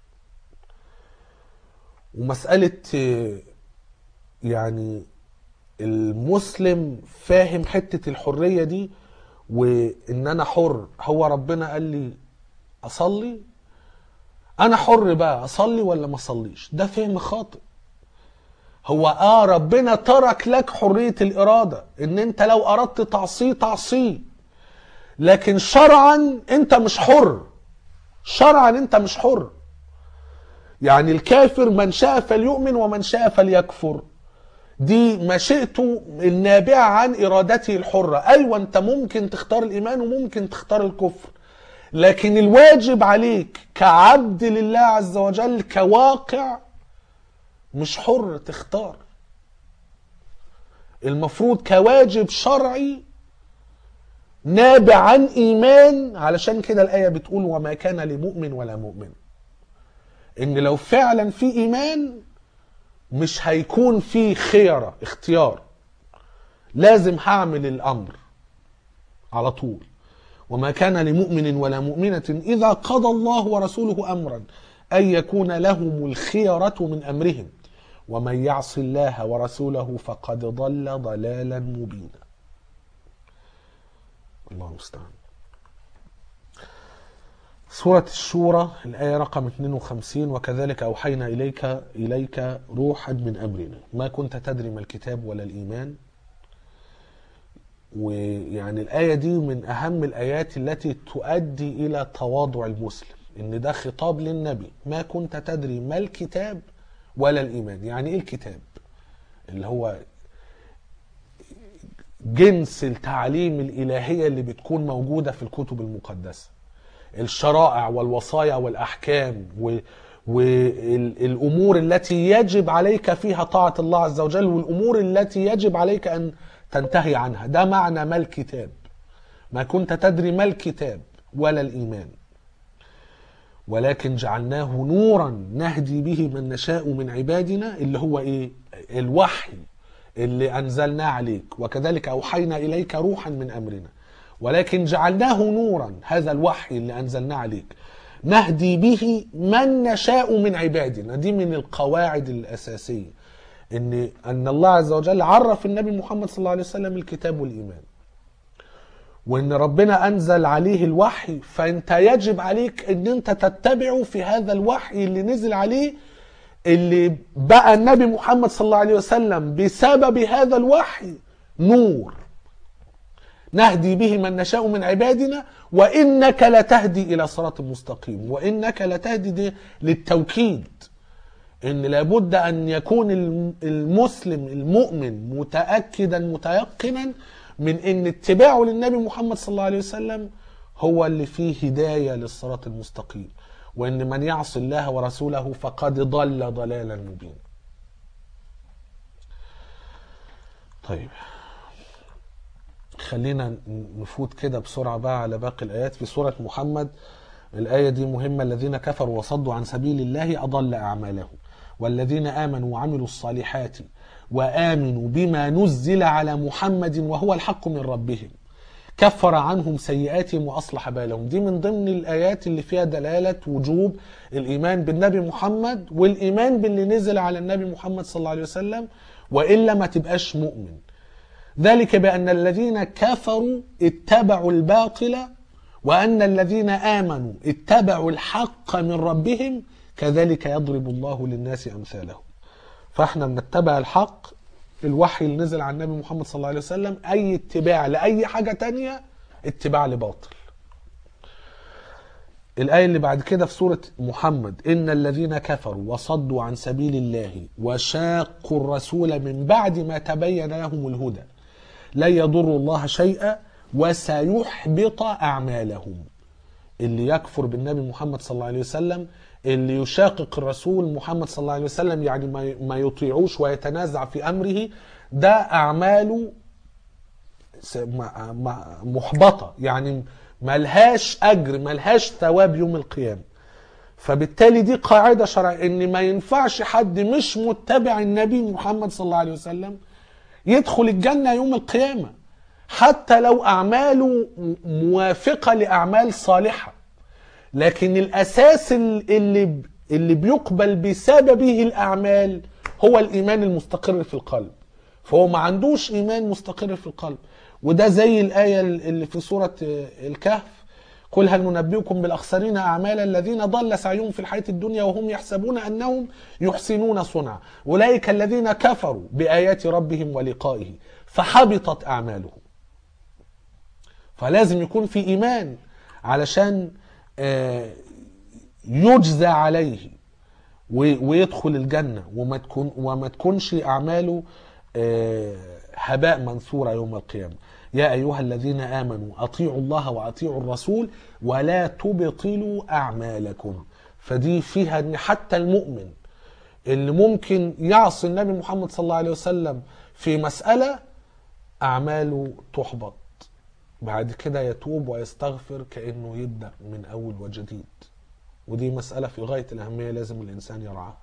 Speaker 1: ومسألة إيه يعني المسلم فاهم حتة الحرية دي وان انا حر هو ربنا قال لي اصلي انا حر بقى اصلي ولا ما اصليش ده فهم خاطئ هو اه ربنا ترك لك حرية الإرادة إن أنت لو أردت تعصيه تعصيه لكن شرعا أنت مش حر شرعا أنت مش حر يعني الكافر من شاء فليؤمن ومن شاء فليكفر دي مشيئته النابعة عن إرادته الحرة أيوة أنت ممكن تختار الإيمان وممكن تختار الكفر لكن الواجب عليك كعبد لله عز وجل كواقع مش حر تختار المفروض كواجب شرعي نابع عن ايمان علشان كده الايه بتقول وما كان لمؤمن ولا مؤمن ان لو فعلا في ايمان مش هيكون في خيره اختيار لازم هعمل الامر على طول وما كان لمؤمن ولا مؤمنه اذا قضى الله ورسوله امرا أن يكون لهم الخيرة من أمرهم ومن يعص الله ورسوله فقد ضل ضلالا مبينا الله المستعان سورة الشورى الآية رقم 52 وكذلك أوحينا إليك إليك روحا من أمرنا ما كنت تدري ما الكتاب ولا الإيمان ويعني الآية دي من أهم الآيات التي تؤدي إلى تواضع المسلم إن ده خطاب للنبي ما كنت تدري ما الكتاب ولا الإيمان يعني إيه الكتاب اللي هو جنس التعليم الإلهية اللي بتكون موجودة في الكتب المقدسة الشرائع والوصايا والأحكام و والأمور التي يجب عليك فيها طاعة الله عز وجل والأمور التي يجب عليك أن تنتهي عنها ده معنى ما الكتاب ما كنت تدري ما الكتاب ولا الإيمان ولكن جعلناه نورا نهدي به من نشاء من عبادنا اللي هو ايه الوحي اللي انزلناه عليك وكذلك اوحينا اليك روحا من امرنا ولكن جعلناه نورا هذا الوحي اللي انزلناه عليك نهدي به من نشاء من عبادنا دي من القواعد الاساسيه ان ان الله عز وجل عرف النبي محمد صلى الله عليه وسلم الكتاب والايمان وان ربنا انزل عليه الوحي فانت يجب عليك ان انت تتبعه في هذا الوحي اللي نزل عليه اللي بقى النبي محمد صلى الله عليه وسلم بسبب هذا الوحي نور نهدي به من نشاء من عبادنا وانك لتهدي الى صراط مستقيم وانك لتهدي دي للتوكيد ان لابد ان يكون المسلم المؤمن متاكدا متيقنا من ان اتباعه للنبي محمد صلى الله عليه وسلم هو اللي فيه هدايه للصراط المستقيم وان من يعص الله ورسوله فقد ضل ضلالا مبينا. طيب خلينا نفوت كده بسرعه بقى على باقي الايات في سوره محمد الايه دي مهمه الذين كفروا وصدوا عن سبيل الله اضل اعمالهم والذين امنوا وعملوا الصالحات وامنوا بما نزل على محمد وهو الحق من ربهم كفر عنهم سيئاتهم واصلح بالهم دي من ضمن الايات اللي فيها دلاله وجوب الايمان بالنبي محمد والايمان باللي نزل على النبي محمد صلى الله عليه وسلم والا ما تبقاش مؤمن ذلك بان الذين كفروا اتبعوا الباطل وان الذين امنوا اتبعوا الحق من ربهم كذلك يضرب الله للناس امثالهم فاحنا بنتبع الحق الوحي اللي نزل على النبي محمد صلى الله عليه وسلم اي اتباع لاي حاجه تانية اتباع لباطل الآية اللي بعد كده في سورة محمد إن الذين كفروا وصدوا عن سبيل الله وشاقوا الرسول من بعد ما تبين لهم الهدى لن يضروا الله شيئا وسيحبط أعمالهم اللي يكفر بالنبي محمد صلى الله عليه وسلم اللي يشاقق الرسول محمد صلى الله عليه وسلم يعني ما يطيعوش ويتنازع في امره ده اعماله محبطه يعني ملهاش اجر ملهاش ثواب يوم القيامه فبالتالي دي قاعده شرعيه ان ما ينفعش حد مش متبع النبي محمد صلى الله عليه وسلم يدخل الجنه يوم القيامه حتى لو اعماله موافقه لاعمال صالحه لكن الاساس اللي اللي بيقبل بسببه الاعمال هو الايمان المستقر في القلب فهو ما عندوش ايمان مستقر في القلب وده زي الايه اللي في سوره الكهف قل هل ننبئكم بالاخسرين اعمالا الذين ضل سعيهم في الحياه الدنيا وهم يحسبون انهم يحسنون صنعا اولئك الذين كفروا بايات ربهم ولقائه فحبطت اعمالهم فلازم يكون في ايمان علشان يجزى عليه ويدخل الجنة وما تكون وما تكونش أعماله هباء منثورة يوم القيامة يا أيها الذين آمنوا أطيعوا الله وأطيعوا الرسول ولا تبطلوا أعمالكم فدي فيها أن حتى المؤمن اللي ممكن يعصي النبي محمد صلى الله عليه وسلم في مسألة أعماله تحبط بعد كده يتوب ويستغفر كأنه يبدأ من أول وجديد ودي مسألة في غاية الأهمية لازم الإنسان يرعاها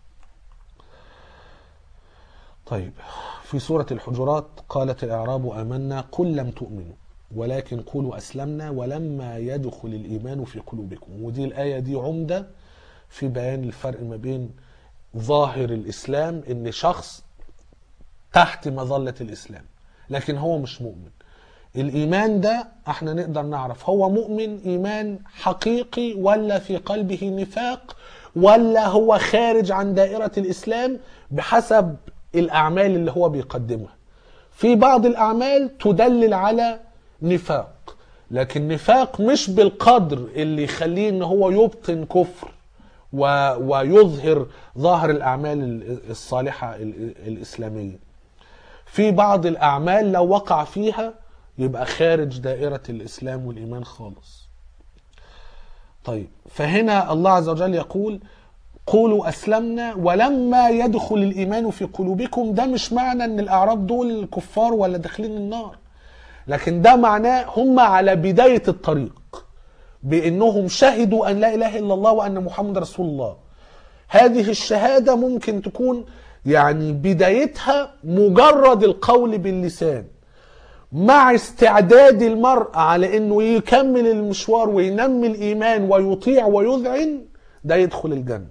Speaker 1: طيب في سورة الحجرات قالت الأعراب آمنا قل لم تؤمنوا ولكن قولوا أسلمنا ولما يدخل الإيمان في قلوبكم ودي الآية دي عمدة في بيان الفرق ما بين ظاهر الاسلام ان شخص تحت مظله الاسلام لكن هو مش مؤمن الايمان ده احنا نقدر نعرف هو مؤمن ايمان حقيقي ولا في قلبه نفاق ولا هو خارج عن دائره الاسلام بحسب الاعمال اللي هو بيقدمها في بعض الاعمال تدلل على نفاق لكن نفاق مش بالقدر اللي يخليه ان هو يبطن كفر و... ويظهر ظاهر الاعمال ال- الصالحه ال- الاسلاميه في بعض الاعمال لو وقع فيها يبقى خارج دائره الاسلام والايمان خالص طيب فهنا الله عز وجل يقول قولوا اسلمنا ولما يدخل الايمان في قلوبكم ده مش معنى ان الاعراب دول كفار ولا داخلين النار لكن ده معناه هم على بدايه الطريق بانهم شهدوا ان لا اله الا الله وان محمد رسول الله هذه الشهاده ممكن تكون يعني بدايتها مجرد القول باللسان مع استعداد المرء على انه يكمل المشوار وينمي الايمان ويطيع ويذعن ده يدخل الجنه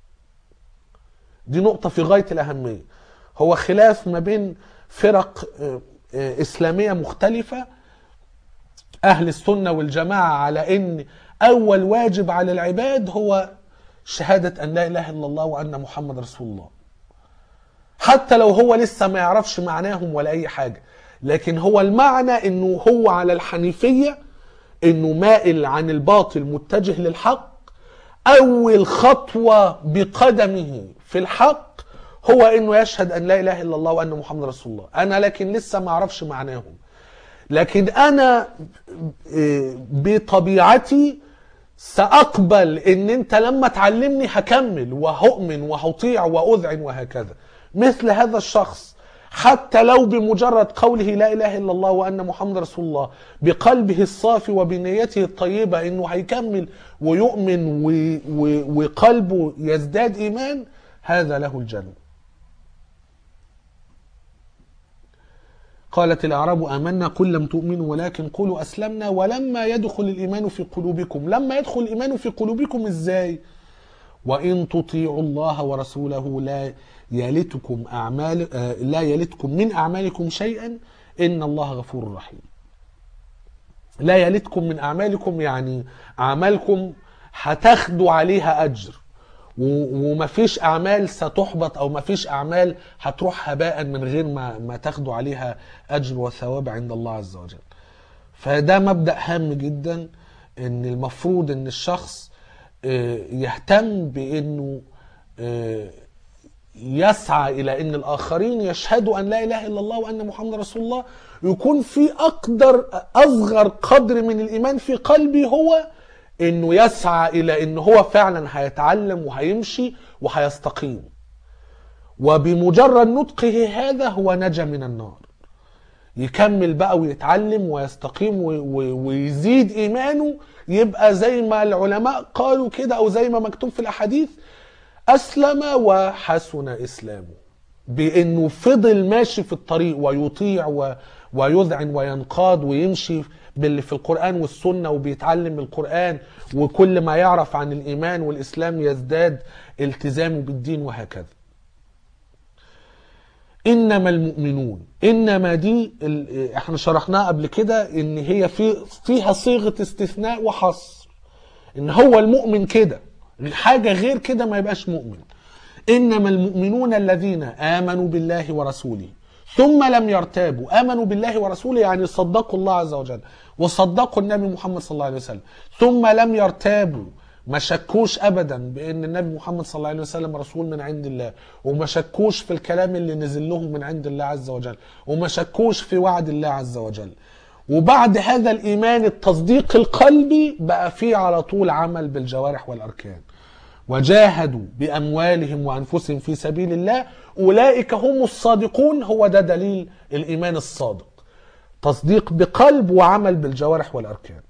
Speaker 1: دي نقطة في غاية الأهمية هو خلاف ما بين فرق آه، آه، إسلامية مختلفة أهل السنة والجماعة على أن أول واجب على العباد هو شهادة أن لا إله إلا الله وأن محمد رسول الله حتى لو هو لسه ما يعرفش معناهم ولا أي حاجة لكن هو المعنى أنه هو على الحنيفية أنه مائل عن الباطل متجه للحق أول خطوة بقدمه في الحق هو أنه يشهد أن لا إله إلا الله وأن محمد رسول الله أنا لكن لسه ما أعرفش معناهم لكن أنا آه، بطبيعتي سأقبل أن أنت لما تعلمني هكمل وهؤمن وهطيع وأذعن وهكذا مثل هذا الشخص حتى لو بمجرد قوله لا اله الا الله وان محمد رسول الله بقلبه الصافي وبنيته الطيبه انه هيكمل ويؤمن و و وقلبه يزداد ايمان هذا له الجنه. قالت الاعراب امنا قل لم تؤمنوا ولكن قولوا اسلمنا ولما يدخل الايمان في قلوبكم، لما يدخل الايمان في قلوبكم ازاي؟ وإن تطيعوا الله ورسوله لا يلتكم أعمال آه، لا يلتكم من أعمالكم شيئا إن الله غفور رحيم. لا يلتكم من أعمالكم يعني أعمالكم هتاخدوا عليها أجر و- ومفيش أعمال ستحبط أو مفيش أعمال هتروح هباء من غير ما ما تاخدوا عليها أجر وثواب عند الله عز وجل. فده مبدأ هام جدا إن المفروض إن الشخص آه، يهتم بانه آه، يسعى الى ان الاخرين يشهدوا ان لا اله الا الله وان محمد رسول الله يكون في اقدر اصغر قدر من الايمان في قلبي هو انه يسعى الى ان هو فعلا هيتعلم وهيمشي وهيستقيم وبمجرد نطقه هذا هو نجا من النار يكمل بقى ويتعلم ويستقيم و- و- ويزيد ايمانه يبقى زي ما العلماء قالوا كده او زي ما مكتوب في الاحاديث اسلم وحسن اسلامه بانه فضل ماشي في الطريق ويطيع و- ويذعن وينقاد ويمشي باللي في القران والسنه وبيتعلم القران وكل ما يعرف عن الايمان والاسلام يزداد التزامه بالدين وهكذا انما المؤمنون انما دي ال- احنا شرحناها قبل كده ان هي في فيها صيغه استثناء وحصر ان هو المؤمن كده حاجه غير كده ما يبقاش مؤمن انما المؤمنون الذين امنوا بالله ورسوله ثم لم يرتابوا امنوا بالله ورسوله يعني صدقوا الله عز وجل وصدقوا النبي محمد صلى الله عليه وسلم ثم لم يرتابوا ما شكوش ابدا بان النبي محمد صلى الله عليه وسلم رسول من عند الله وما شكوش في الكلام اللي نزل لهم من عند الله عز وجل وما شكوش في وعد الله عز وجل وبعد هذا الايمان التصديق القلبي بقى فيه على طول عمل بالجوارح والاركان وجاهدوا باموالهم وانفسهم في سبيل الله اولئك هم الصادقون هو ده دليل الايمان الصادق تصديق بقلب وعمل بالجوارح والاركان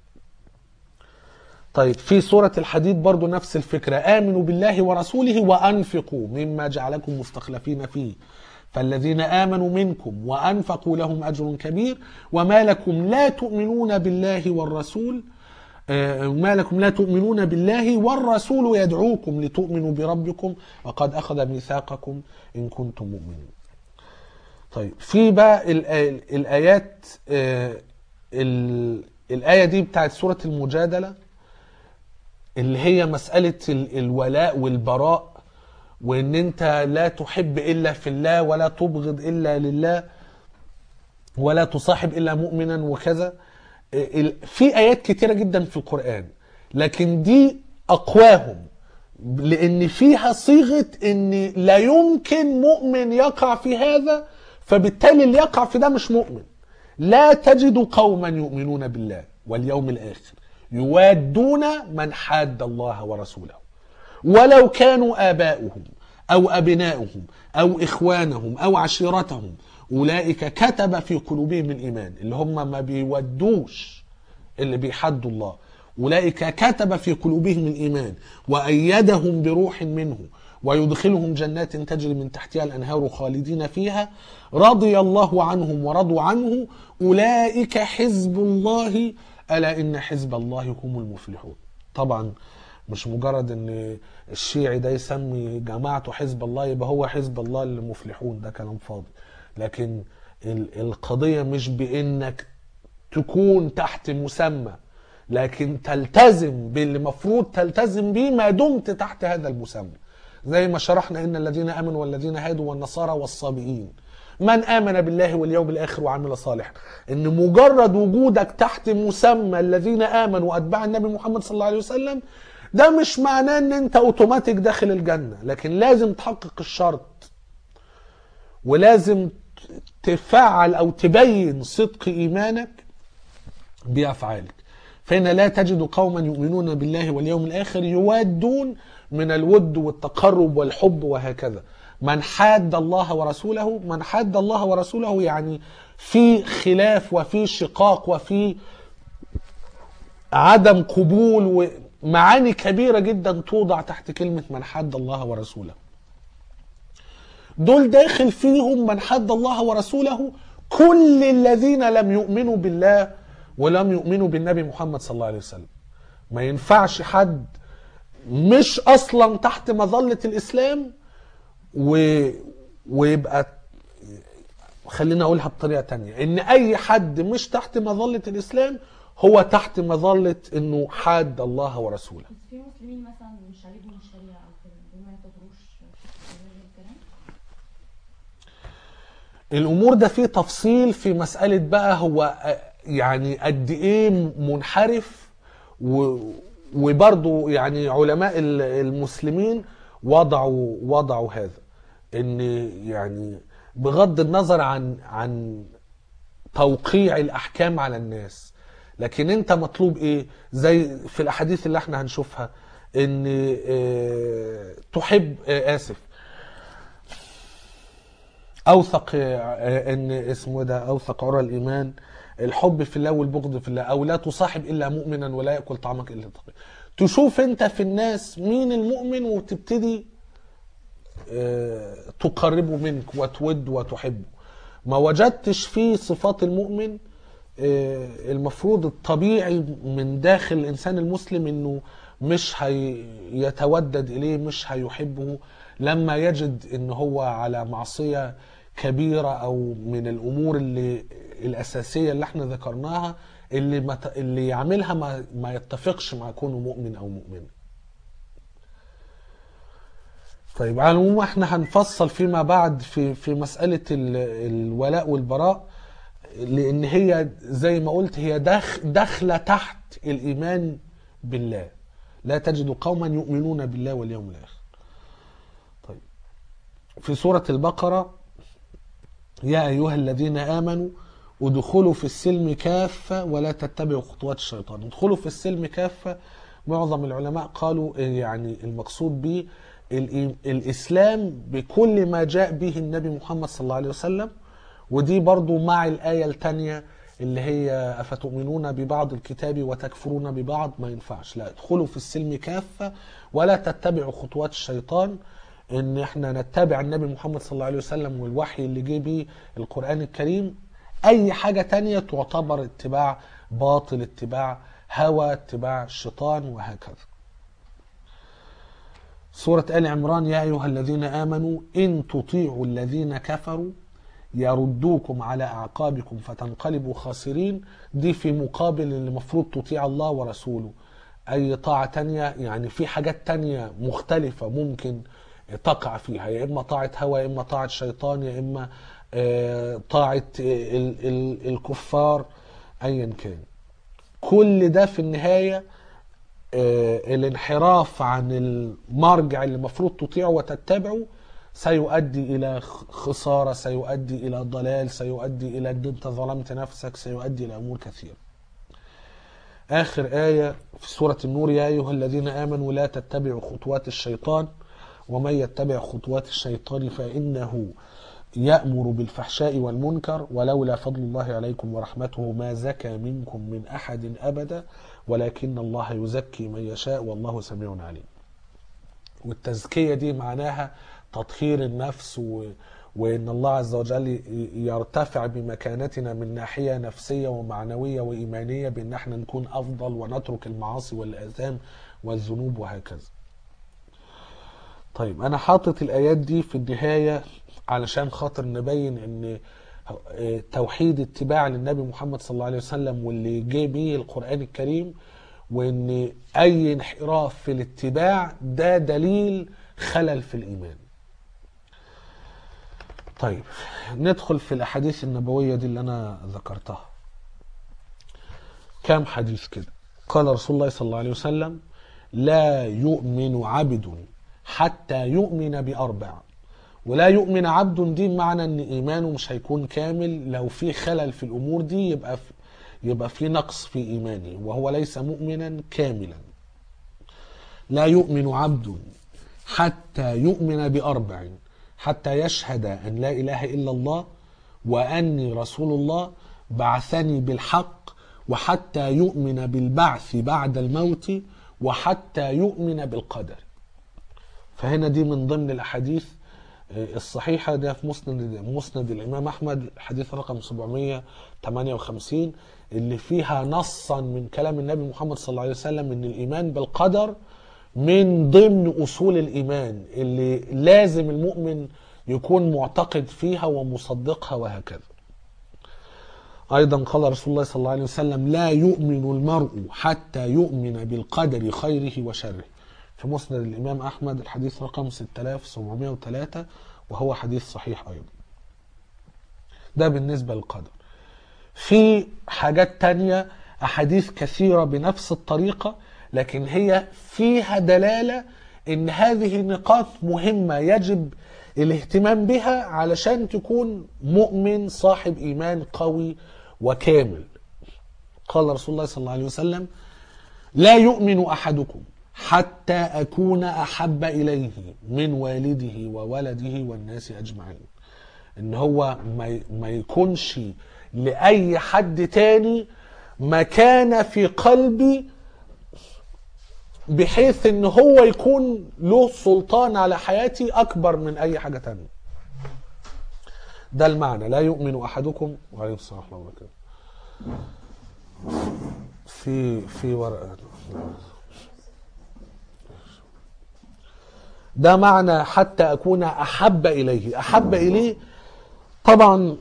Speaker 1: طيب في سورة الحديد برضو نفس الفكرة آمنوا بالله ورسوله وأنفقوا مما جعلكم مستخلفين فيه فالذين آمنوا منكم وأنفقوا لهم أجر كبير وما لكم لا تؤمنون بالله والرسول آه، ما لكم لا تؤمنون بالله والرسول يدعوكم لتؤمنوا بربكم وقد أخذ ميثاقكم إن كنتم مؤمنين طيب في بقى الآ- الآيات آه، ال- الآية دي بتاعت سورة المجادلة اللي هي مسألة ال- الولاء والبراء وإن أنت لا تحب إلا في الله ولا تبغض إلا لله ولا تصاحب الا مؤمنا وكذا ال- في ايات كتيره جدا في القران لكن دي اقواهم لان فيها صيغه ان لا يمكن مؤمن يقع في هذا فبالتالي اللي يقع في ده مش مؤمن لا تجد قوما يؤمنون بالله واليوم الاخر يوادون من حاد الله ورسوله ولو كانوا آباؤهم أو أبناؤهم أو إخوانهم أو عشيرتهم أولئك كتب في قلوبهم الإيمان اللي هم ما بيودوش اللي بيحدوا الله أولئك كتب في قلوبهم الإيمان وأيدهم بروح منه ويدخلهم جنات تجري من تحتها الأنهار خالدين فيها رضي الله عنهم ورضوا عنه أولئك حزب الله ألا إن حزب الله هم المفلحون طبعا مش مجرد ان الشيعي ده يسمي جماعته حزب الله يبقى هو حزب الله اللي مفلحون ده كلام فاضي لكن ال- القضية مش بانك تكون تحت مسمى لكن تلتزم باللي المفروض تلتزم بيه ما دمت تحت هذا المسمى زي ما شرحنا ان الذين امنوا والذين هادوا والنصارى والصابئين من امن بالله واليوم الاخر وعمل صالحا ان مجرد وجودك تحت مسمى الذين امنوا واتباع النبي محمد صلى الله عليه وسلم ده مش معناه ان انت اوتوماتيك داخل الجنه لكن لازم تحقق الشرط ولازم تفعل او تبين صدق ايمانك بافعالك فإن لا تجد قوما يؤمنون بالله واليوم الآخر يوادون من الود والتقرب والحب وهكذا من حاد الله ورسوله من حاد الله ورسوله يعني في خلاف وفي شقاق وفي عدم قبول ومعاني كبيرة جدا توضع تحت كلمة من حد الله ورسوله دول داخل فيهم من حد الله ورسوله كل الذين لم يؤمنوا بالله ولم يؤمنوا بالنبي محمد صلى الله عليه وسلم ما ينفعش حد مش اصلا تحت مظلة الاسلام و... ويبقى خلينا اقولها بطريقة تانية ان اي حد مش تحت مظلة الاسلام هو تحت مظلة انه حاد الله ورسوله
Speaker 2: بس في مسلمين مثلا مش عاجبهم الشريعه او كده دول ما يعتبروش غير الكلام
Speaker 1: الامور ده فيه تفصيل في مساله بقى هو آه، يعني قد ايه منحرف و وبرضه يعني علماء ال- المسلمين وضعوا وضعوا هذا ان يعني بغض النظر عن عن توقيع الاحكام على الناس لكن انت مطلوب ايه زي في الاحاديث اللي احنا هنشوفها ان آه، تحب آه، اسف اوثق آه، ان اسمه ده اوثق عرى الايمان الحب في الله والبغض في الله او لا تصاحب الا مؤمنا ولا ياكل طعامك الا تقي تشوف انت في الناس مين المؤمن وتبتدي آه، تقربه منك وتود وتحبه ما وجدتش فيه صفات المؤمن آه، المفروض الطبيعي من داخل الانسان المسلم انه مش هيتودد اليه مش هيحبه لما يجد ان هو على معصيه كبيره او من الامور اللي الاساسيه اللي احنا ذكرناها اللي ما ت- اللي يعملها ما, ما يتفقش مع كونه مؤمن او مؤمنه طيب على العموم احنا هنفصل فيما بعد في في مسألة ال- الولاء والبراء لأن هي زي ما قلت هي دخ داخلة تحت الإيمان بالله لا تجد قوما يؤمنون بالله واليوم الآخر طيب في سورة البقرة يا أيها الذين آمنوا ادخلوا في السلم كافة ولا تتبعوا خطوات الشيطان ادخلوا في السلم كافة معظم العلماء قالوا يعني المقصود به الإي- الإسلام بكل ما جاء به النبي محمد صلى الله عليه وسلم ودي برضو مع الآية التانية اللي هي أفتؤمنون ببعض الكتاب وتكفرون ببعض ما ينفعش لا ادخلوا في السلم كافة ولا تتبعوا خطوات الشيطان ان احنا نتبع النبي محمد صلى الله عليه وسلم والوحي اللي جه بيه القرآن الكريم اي حاجة تانية تعتبر اتباع باطل اتباع هوى اتباع الشيطان وهكذا سورة آل عمران يا أيها الذين آمنوا إن تطيعوا الذين كفروا يردوكم على أعقابكم فتنقلبوا خاسرين دي في مقابل اللي المفروض تطيع الله ورسوله أي طاعة تانية يعني في حاجات تانية مختلفة ممكن تقع فيها يا إما طاعة هوى يا إما طاعة شيطان يا إما آه، طاعة آه، ال- ال- الكفار أيا كان كل ده في النهاية آه، الانحراف عن المرجع اللي المفروض تطيعه وتتبعه سيؤدي الى خ- خساره سيؤدي الى ضلال سيؤدي الى ان انت ظلمت نفسك سيؤدي الى امور كثيره اخر ايه في سوره النور يا ايها الذين امنوا لا تتبعوا خطوات الشيطان ومن يتبع خطوات الشيطان فانه يأمر بالفحشاء والمنكر ولولا فضل الله عليكم ورحمته ما زكى منكم من أحد أبدا ولكن الله يزكي من يشاء والله سميع عليم والتزكية دي معناها تطهير النفس و... وإن الله عز وجل ي- يرتفع بمكانتنا من ناحية نفسية ومعنوية وإيمانية بأن احنا نكون أفضل ونترك المعاصي والآثام والذنوب وهكذا طيب أنا حاطط الآيات دي في النهاية علشان خاطر نبين ان توحيد اتباع للنبي محمد صلى الله عليه وسلم واللي جه بيه القرآن الكريم وان اي انحراف في الاتباع ده دليل خلل في الايمان طيب ندخل في الاحاديث النبوية دي اللي انا ذكرتها كام حديث كده قال رسول الله صلى الله عليه وسلم لا يؤمن عبد حتى يؤمن بأربع ولا يؤمن عبد دي معنى ان ايمانه مش هيكون كامل لو في خلل في الامور دي يبقى في يبقى في نقص في ايمانه وهو ليس مؤمنا كاملا لا يؤمن عبد حتى يؤمن باربع حتى يشهد ان لا اله الا الله واني رسول الله بعثني بالحق وحتى يؤمن بالبعث بعد الموت وحتى يؤمن بالقدر فهنا دي من ضمن الاحاديث الصحيحة ده في مسند مسند الإمام أحمد حديث رقم 758 اللي فيها نصا من كلام النبي محمد صلى الله عليه وسلم إن الإيمان بالقدر من ضمن أصول الإيمان اللي لازم المؤمن يكون معتقد فيها ومصدقها وهكذا أيضا قال رسول الله صلى الله عليه وسلم لا يؤمن المرء حتى يؤمن بالقدر خيره وشره في مسند الإمام أحمد الحديث رقم 6703 وهو حديث صحيح أيضا ده بالنسبة للقدر في حاجات تانية أحاديث كثيرة بنفس الطريقة لكن هي فيها دلالة إن هذه نقاط مهمة يجب الاهتمام بها علشان تكون مؤمن صاحب إيمان قوي وكامل قال رسول الله صلى الله عليه وسلم لا يؤمن أحدكم حتى أكون أحب إليه من والده وولده والناس أجمعين إن هو ما ما يكونش لأي حد تاني مكانة في قلبي بحيث إن هو يكون له سلطان على حياتي أكبر من أي حاجة تانية ده المعنى لا يؤمن أحدكم وعليكم السلام ورحمة الله وبركاته في في ورقة ده معنى حتى أكون أحب إليه أحب إليه طبعا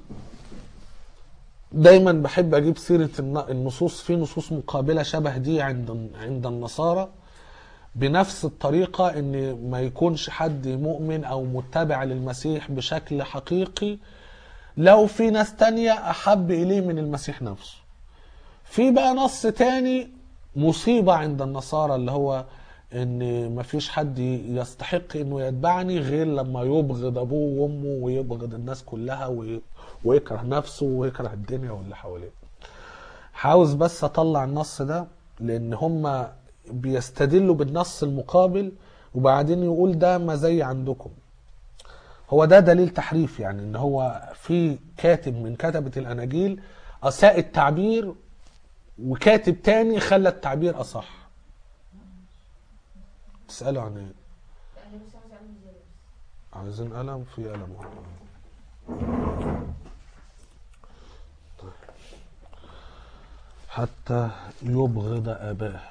Speaker 1: دايما بحب أجيب سيرة النصوص في نصوص مقابلة شبه دي عند عند النصارى بنفس الطريقة إن ما يكونش حد مؤمن أو متبع للمسيح بشكل حقيقي لو في ناس تانية أحب إليه من المسيح نفسه في بقى نص تاني مصيبة عند النصارى اللي هو ان مفيش حد يستحق انه يتبعني غير لما يبغض ابوه وامه ويبغض الناس كلها وي- ويكره نفسه ويكره الدنيا واللي حواليه عاوز بس اطلع النص ده لان هم بيستدلوا بالنص المقابل وبعدين يقول ده ما زي عندكم هو ده دليل تحريف يعني ان هو في كاتب من كتبة الاناجيل اساء التعبير وكاتب تاني خلى التعبير اصح تسألوا عن ايه؟ عايزين قلم في قلم طيب. حتى يبغض أباه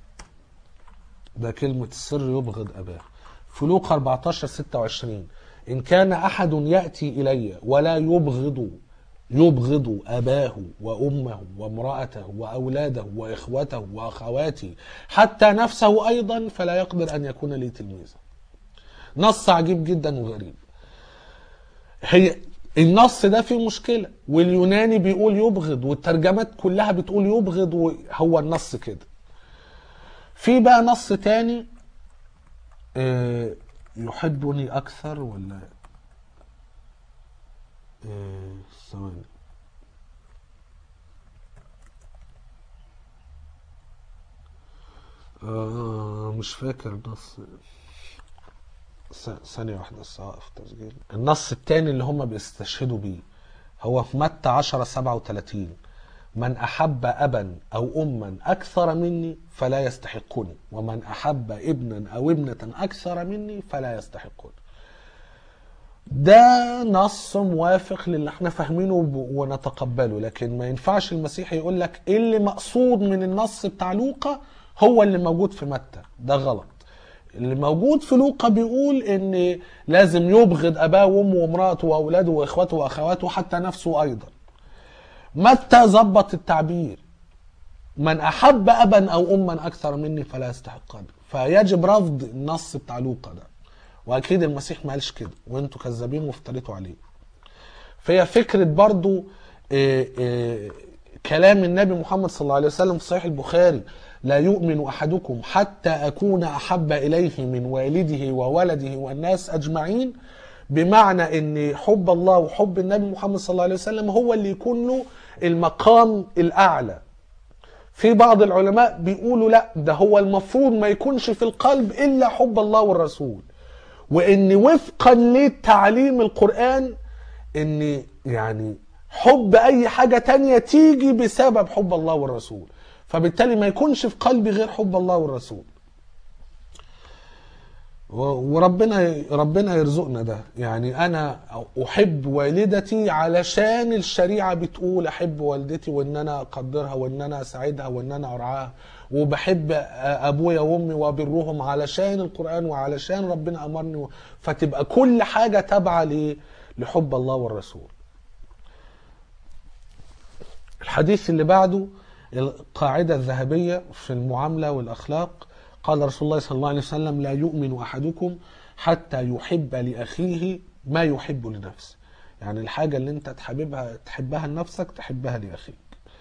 Speaker 1: ده كلمة السر يبغض أباه في لوقا 14 26 إن كان أحد يأتي إلي ولا يبغض يبغض أباه وأمه وامرأته وأولاده وإخوته وأخواته حتى نفسه أيضا فلا يقدر أن يكون لي تلميذا نص عجيب جدا وغريب هي النص ده فيه مشكلة واليوناني بيقول يبغض والترجمات كلها بتقول يبغض وهو النص كده في بقى نص تاني آه، يحبني أكثر ولا آه، ثواني آه، مش فاكر النص ث- ثانية واحدة بس هوقف تسجيل النص التاني اللي هم بيستشهدوا بيه هو في متى 10 37 من أحب أبا أو أما أكثر مني فلا يستحقني ومن أحب ابنا أو ابنة أكثر مني فلا يستحقني ده نص موافق للي احنا فاهمينه وب- ونتقبله لكن ما ينفعش المسيح يقول لك إيه اللي مقصود من النص بتاع لوقا هو اللي موجود في متى ده غلط اللي موجود في لوقا بيقول ان لازم يبغض اباه وامه وامراته واولاده واخواته واخواته حتى نفسه ايضا متى ظبط التعبير من احب ابا او اما اكثر مني فلا يستحقني فيجب رفض النص بتاع لوقا ده واكيد المسيح ما قالش كده وانتوا كذابين وافتريتوا عليه فهي فكره برضو آه، آه، كلام النبي محمد صلى الله عليه وسلم في صحيح البخاري لا يؤمن احدكم حتى اكون احب اليه من والده وولده والناس اجمعين بمعنى ان حب الله وحب النبي محمد صلى الله عليه وسلم هو اللي يكون له المقام الاعلى في بعض العلماء بيقولوا لا ده هو المفروض ما يكونش في القلب الا حب الله والرسول وان وفقا لتعليم القرآن ان يعني حب اي حاجة تانية تيجي بسبب حب الله والرسول فبالتالي ما يكونش في قلبي غير حب الله والرسول و- وربنا ربنا يرزقنا ده يعني انا احب والدتي علشان الشريعه بتقول احب والدتي وان انا اقدرها وان انا اساعدها وان انا ارعاها وبحب ابويا وامي وابرهم علشان القران وعلشان ربنا امرني فتبقى كل حاجه تابعه ل- لحب الله والرسول الحديث اللي بعده القاعدة الذهبية في المعاملة والأخلاق قال رسول الله صلى الله عليه وسلم لا يؤمن أحدكم حتى يحب لأخيه ما يحب لنفسه يعني الحاجة اللي انت تحببها تحبها لنفسك تحبها لأخيك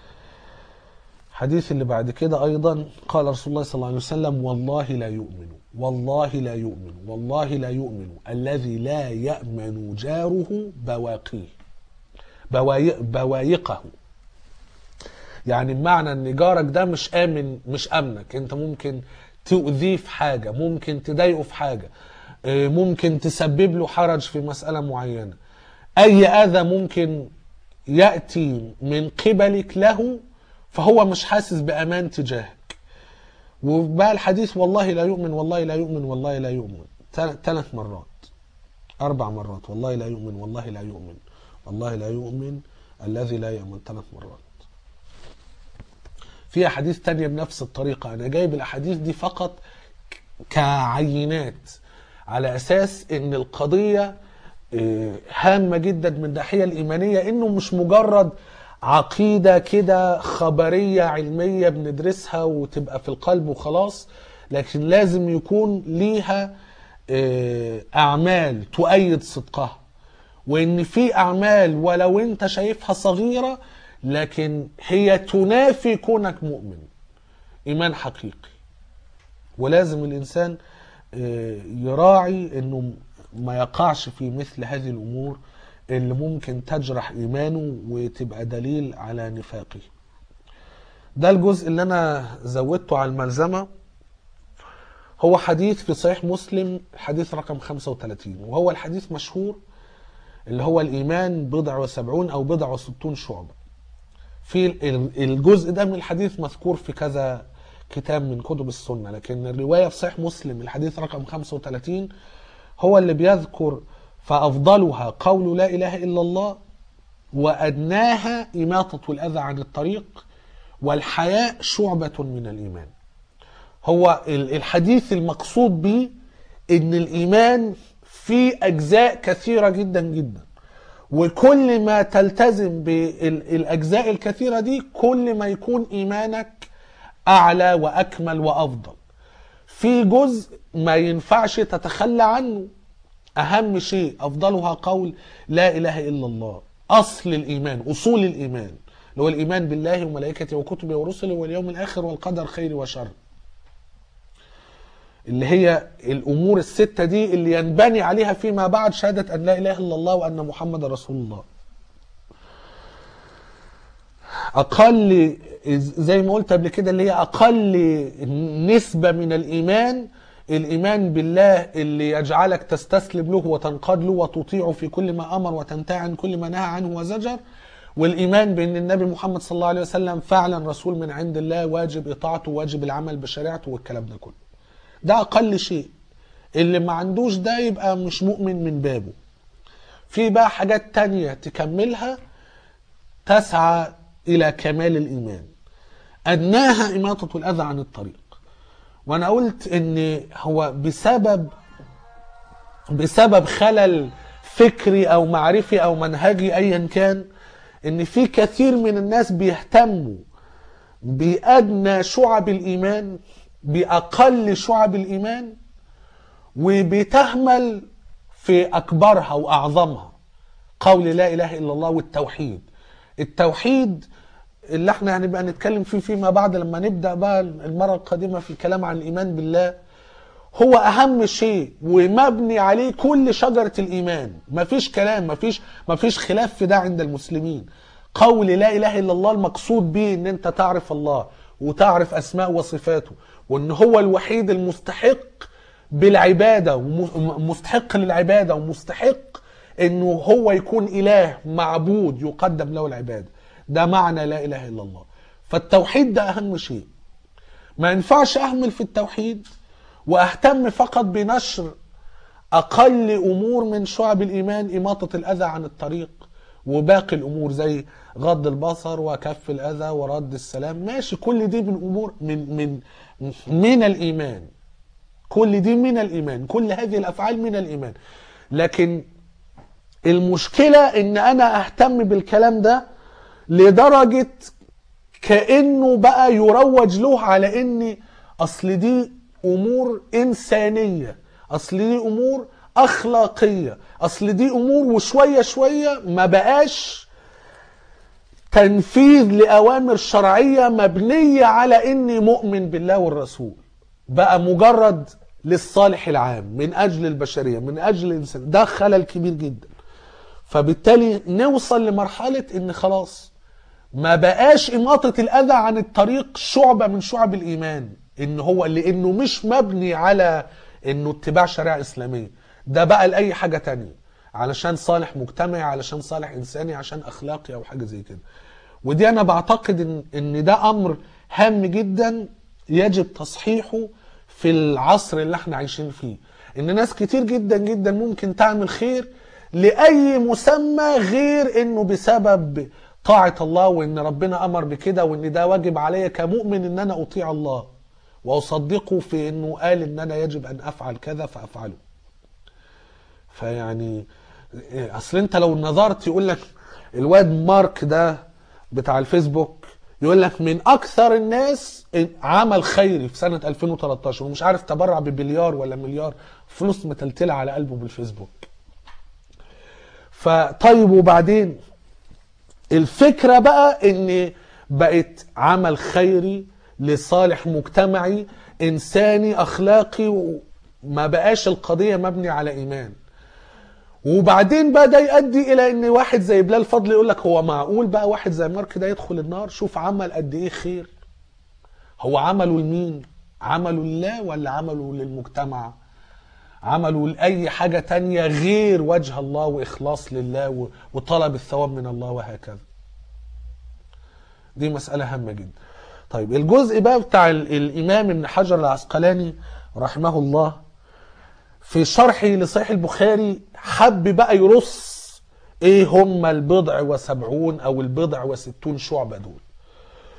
Speaker 1: حديث اللي بعد كده أيضا قال رسول الله صلى الله عليه وسلم والله لا يؤمن والله لا يؤمن والله لا يؤمن الذي لا يأمن جاره بواقيه بواي- بوايقه يعني بمعنى ان جارك ده مش امن مش امنك انت ممكن تؤذيه في حاجه ممكن تضايقه في حاجه آه، ممكن تسبب له حرج في مساله معينه اي اذى ممكن ياتي من قبلك له فهو مش حاسس بامان تجاهك وبقى الحديث والله لا يؤمن والله لا يؤمن والله لا يؤمن ثلاث مرات اربع مرات والله لا يؤمن والله لا يؤمن والله لا يؤمن الذي لا يؤمن ثلاث مرات في احاديث تانية بنفس الطريقة انا جايب الاحاديث دي فقط ك- كعينات على اساس ان القضية آه، هامة جدا من الناحية الايمانية انه مش مجرد عقيدة كده خبرية علمية بندرسها وتبقى في القلب وخلاص لكن لازم يكون ليها آه، اعمال تؤيد صدقها وان في اعمال ولو انت شايفها صغيره لكن هي تنافي كونك مؤمن ايمان حقيقي ولازم الانسان آه، يراعي انه ما يقعش في مثل هذه الامور اللي ممكن تجرح ايمانه وتبقى دليل على نفاقه ده الجزء اللي انا زودته على الملزمه هو حديث في صحيح مسلم حديث رقم 35 وهو الحديث مشهور اللي هو الإيمان بضع وسبعون أو بضع وستون شعبة في ال- الجزء ده من الحديث مذكور في كذا كتاب من كتب السنة لكن الرواية في صحيح مسلم الحديث رقم 35 هو اللي بيذكر فأفضلها قول لا إله إلا الله وأدناها إماطة الأذى عن الطريق والحياء شعبة من الإيمان هو ال- الحديث المقصود به ان الايمان فيه اجزاء كثيره جدا جدا وكل ما تلتزم بالاجزاء الكثيره دي كل ما يكون ايمانك اعلى واكمل وافضل في جزء ما ينفعش تتخلى عنه اهم شيء افضلها قول لا اله الا الله اصل الايمان اصول الايمان اللي هو الايمان بالله وملائكته وكتبه ورسله واليوم الاخر والقدر خير وشر اللي هي الامور السته دي اللي ينبني عليها فيما بعد شهاده ان لا اله الا الله وان محمد رسول الله. اقل زي ما قلت قبل كده اللي هي اقل نسبه من الايمان الايمان بالله اللي يجعلك تستسلم له وتنقاد له وتطيعه في كل ما امر وتنتهي عن كل ما نهى عنه وزجر والايمان بان النبي محمد صلى الله عليه وسلم فعلا رسول من عند الله واجب اطاعته واجب العمل بشريعته والكلام ده كله. ده اقل شيء اللي ما عندوش ده يبقى مش مؤمن من بابه في بقى حاجات تانية تكملها تسعى الى كمال الايمان ادناها اماطة الاذى عن الطريق وانا قلت ان هو بسبب بسبب خلل فكري او معرفي او منهجي ايا كان ان في كثير من الناس بيهتموا بادنى شعب الايمان باقل شعب الايمان وبتهمل في اكبرها واعظمها قول لا اله الا الله والتوحيد التوحيد اللي احنا هنبقى نتكلم فيه فيما بعد لما نبدا بقى المره القادمه في الكلام عن الايمان بالله هو اهم شيء ومبني عليه كل شجره الايمان مفيش كلام مفيش مفيش خلاف في ده عند المسلمين قول لا اله الا الله المقصود به ان انت تعرف الله وتعرف اسماء وصفاته وان هو الوحيد المستحق بالعباده ومستحق للعباده ومستحق انه هو يكون اله معبود يقدم له العباده ده معنى لا اله الا الله فالتوحيد ده اهم شيء ما ينفعش اهمل في التوحيد واهتم فقط بنشر اقل امور من شعب الايمان اماطه الاذى عن الطريق وباقي الامور زي غض البصر وكف الاذى ورد السلام ماشي كل دي من امور من من من الايمان كل دي من الايمان كل هذه الافعال من الايمان لكن المشكله ان انا اهتم بالكلام ده لدرجه كانه بقى يروج له على ان اصل دي امور انسانيه اصل دي امور اخلاقيه اصل دي امور وشويه شويه ما بقاش تنفيذ لاوامر شرعيه مبنيه على اني مؤمن بالله والرسول بقى مجرد للصالح العام من اجل البشريه من اجل الانسان ده خلل كبير جدا فبالتالي نوصل لمرحله ان خلاص ما بقاش اماطه الاذى عن الطريق شعبه من شعب الايمان ان هو لانه مش مبني على انه اتباع شريعه اسلاميه ده بقى لاي حاجه تانية علشان صالح مجتمعي علشان صالح انساني عشان اخلاقي او حاجه زي كده ودي انا بعتقد ان ان ده امر هام جدا يجب تصحيحه في العصر اللي احنا عايشين فيه ان ناس كتير جدا جدا ممكن تعمل خير لاي مسمى غير انه بسبب طاعه الله وان ربنا امر بكده وان ده واجب عليا كمؤمن ان انا اطيع الله واصدقه في انه قال ان انا يجب ان افعل كذا فافعله فيعني اصل انت لو نظرت يقول لك الواد مارك ده بتاع الفيسبوك يقول لك من اكثر الناس عمل خيري في سنه 2013 ومش عارف تبرع ببليار ولا مليار فلوس متلتله على قلبه بالفيسبوك فطيب وبعدين الفكره بقى ان بقت عمل خيري لصالح مجتمعي انساني اخلاقي وما بقاش القضيه مبني على ايمان وبعدين بقى ده يؤدي الى ان واحد زي بلال فضل يقول لك هو معقول بقى واحد زي مارك ده يدخل النار شوف عمل قد ايه خير هو عمله لمين عمله لله ولا عمله للمجتمع عمله لأي حاجة تانية غير وجه الله وإخلاص لله وطلب الثواب من الله وهكذا دي مسألة هامة جدا طيب الجزء بقى بتاع الإمام ابن حجر العسقلاني رحمه الله في شرحه لصحيح البخاري حب بقى يرص ايه هم البضع وسبعون او البضع وستون شعبة دول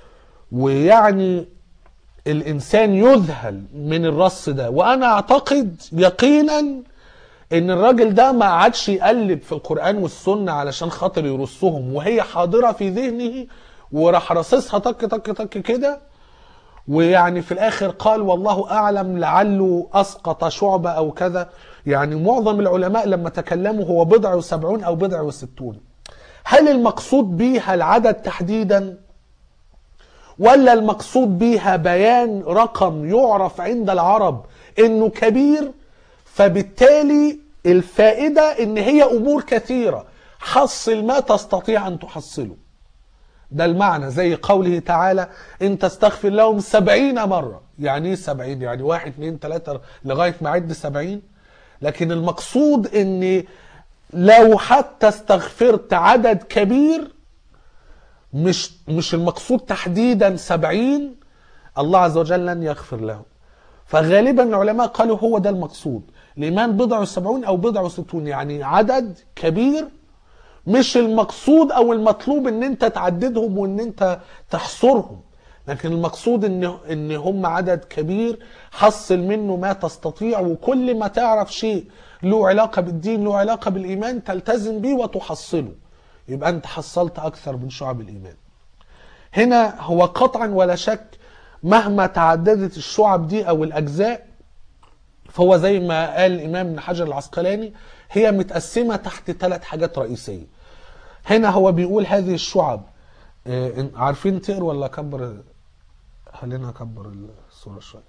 Speaker 1: ويعني الانسان يذهل من الرص ده وانا اعتقد يقينا ان الراجل ده ما عادش يقلب في القران والسنه علشان خاطر يرصهم وهي حاضره في ذهنه وراح رصصها تك تك تك كده ويعني في الاخر قال والله اعلم لعله اسقط شعبه او كذا يعني معظم العلماء لما تكلموا هو بضع وسبعون او بضع وستون هل المقصود بيها العدد تحديدا ولا المقصود بيها بيان رقم يعرف عند العرب انه كبير فبالتالي الفائدة ان هي امور كثيرة حصل ما تستطيع ان تحصله ده المعنى زي قوله تعالى ان تستغفر لهم سبعين مرة يعني ايه سبعين يعني واحد اتنين تلاتة لغاية ما عد سبعين لكن المقصود ان لو حتى استغفرت عدد كبير مش مش المقصود تحديدا سبعين الله عز وجل لن يغفر له فغالبا العلماء قالوا هو ده المقصود الإيمان بضع وسبعون أو بضع وستون يعني عدد كبير مش المقصود أو المطلوب إن أنت تعددهم وإن أنت تحصرهم لكن المقصود إن إن هم عدد كبير حصل منه ما تستطيع وكل ما تعرف شيء له علاقة بالدين له علاقة بالإيمان تلتزم بيه وتحصله يبقى أنت حصلت أكثر من شعب الإيمان هنا هو قطعا ولا شك مهما تعددت الشعب دي أو الأجزاء فهو زي ما قال الإمام ابن حجر العسقلاني هي متقسمة تحت ثلاث حاجات رئيسية هنا هو بيقول هذه الشعب آه، عارفين تقر ولا أكبر خلينا أكبر الصورة شوية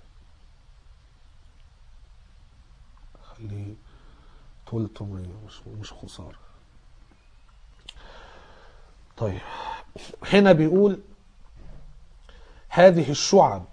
Speaker 1: خليه 300 مش مش خسارة طيب هنا بيقول هذه الشعب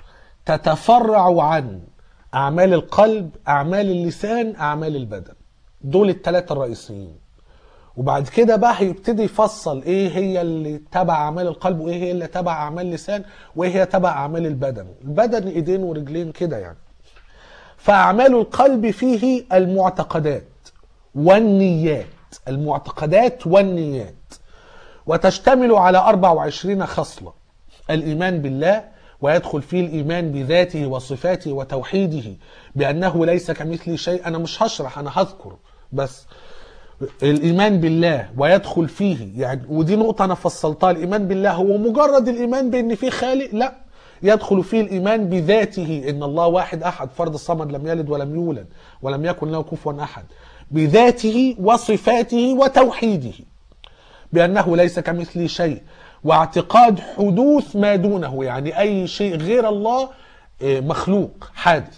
Speaker 1: تتفرع عن أعمال القلب أعمال اللسان أعمال البدن دول الثلاثة الرئيسيين وبعد كده بقى هيبتدي يفصل ايه هي اللي تبع اعمال القلب وايه هي اللي تبع اعمال اللسان وايه هي تبع اعمال البدن البدن ايدين ورجلين كده يعني فاعمال القلب فيه المعتقدات والنيات المعتقدات والنيات وتشتمل على 24 خصلة الإيمان بالله ويدخل فيه الإيمان بذاته وصفاته وتوحيده بأنه ليس كمثله شيء أنا مش هشرح أنا هذكر بس الإيمان بالله ويدخل فيه يعني ودي نقطة أنا فصلتها الإيمان بالله هو مجرد الإيمان بأن فيه خالق لا يدخل فيه الإيمان بذاته إن الله واحد أحد فرد الصمد لم يلد ولم يولد ولم يكن له كفوا أحد بذاته وصفاته وتوحيده بأنه ليس كمثله شيء واعتقاد حدوث ما دونه يعني أي شيء غير الله آه، مخلوق حادث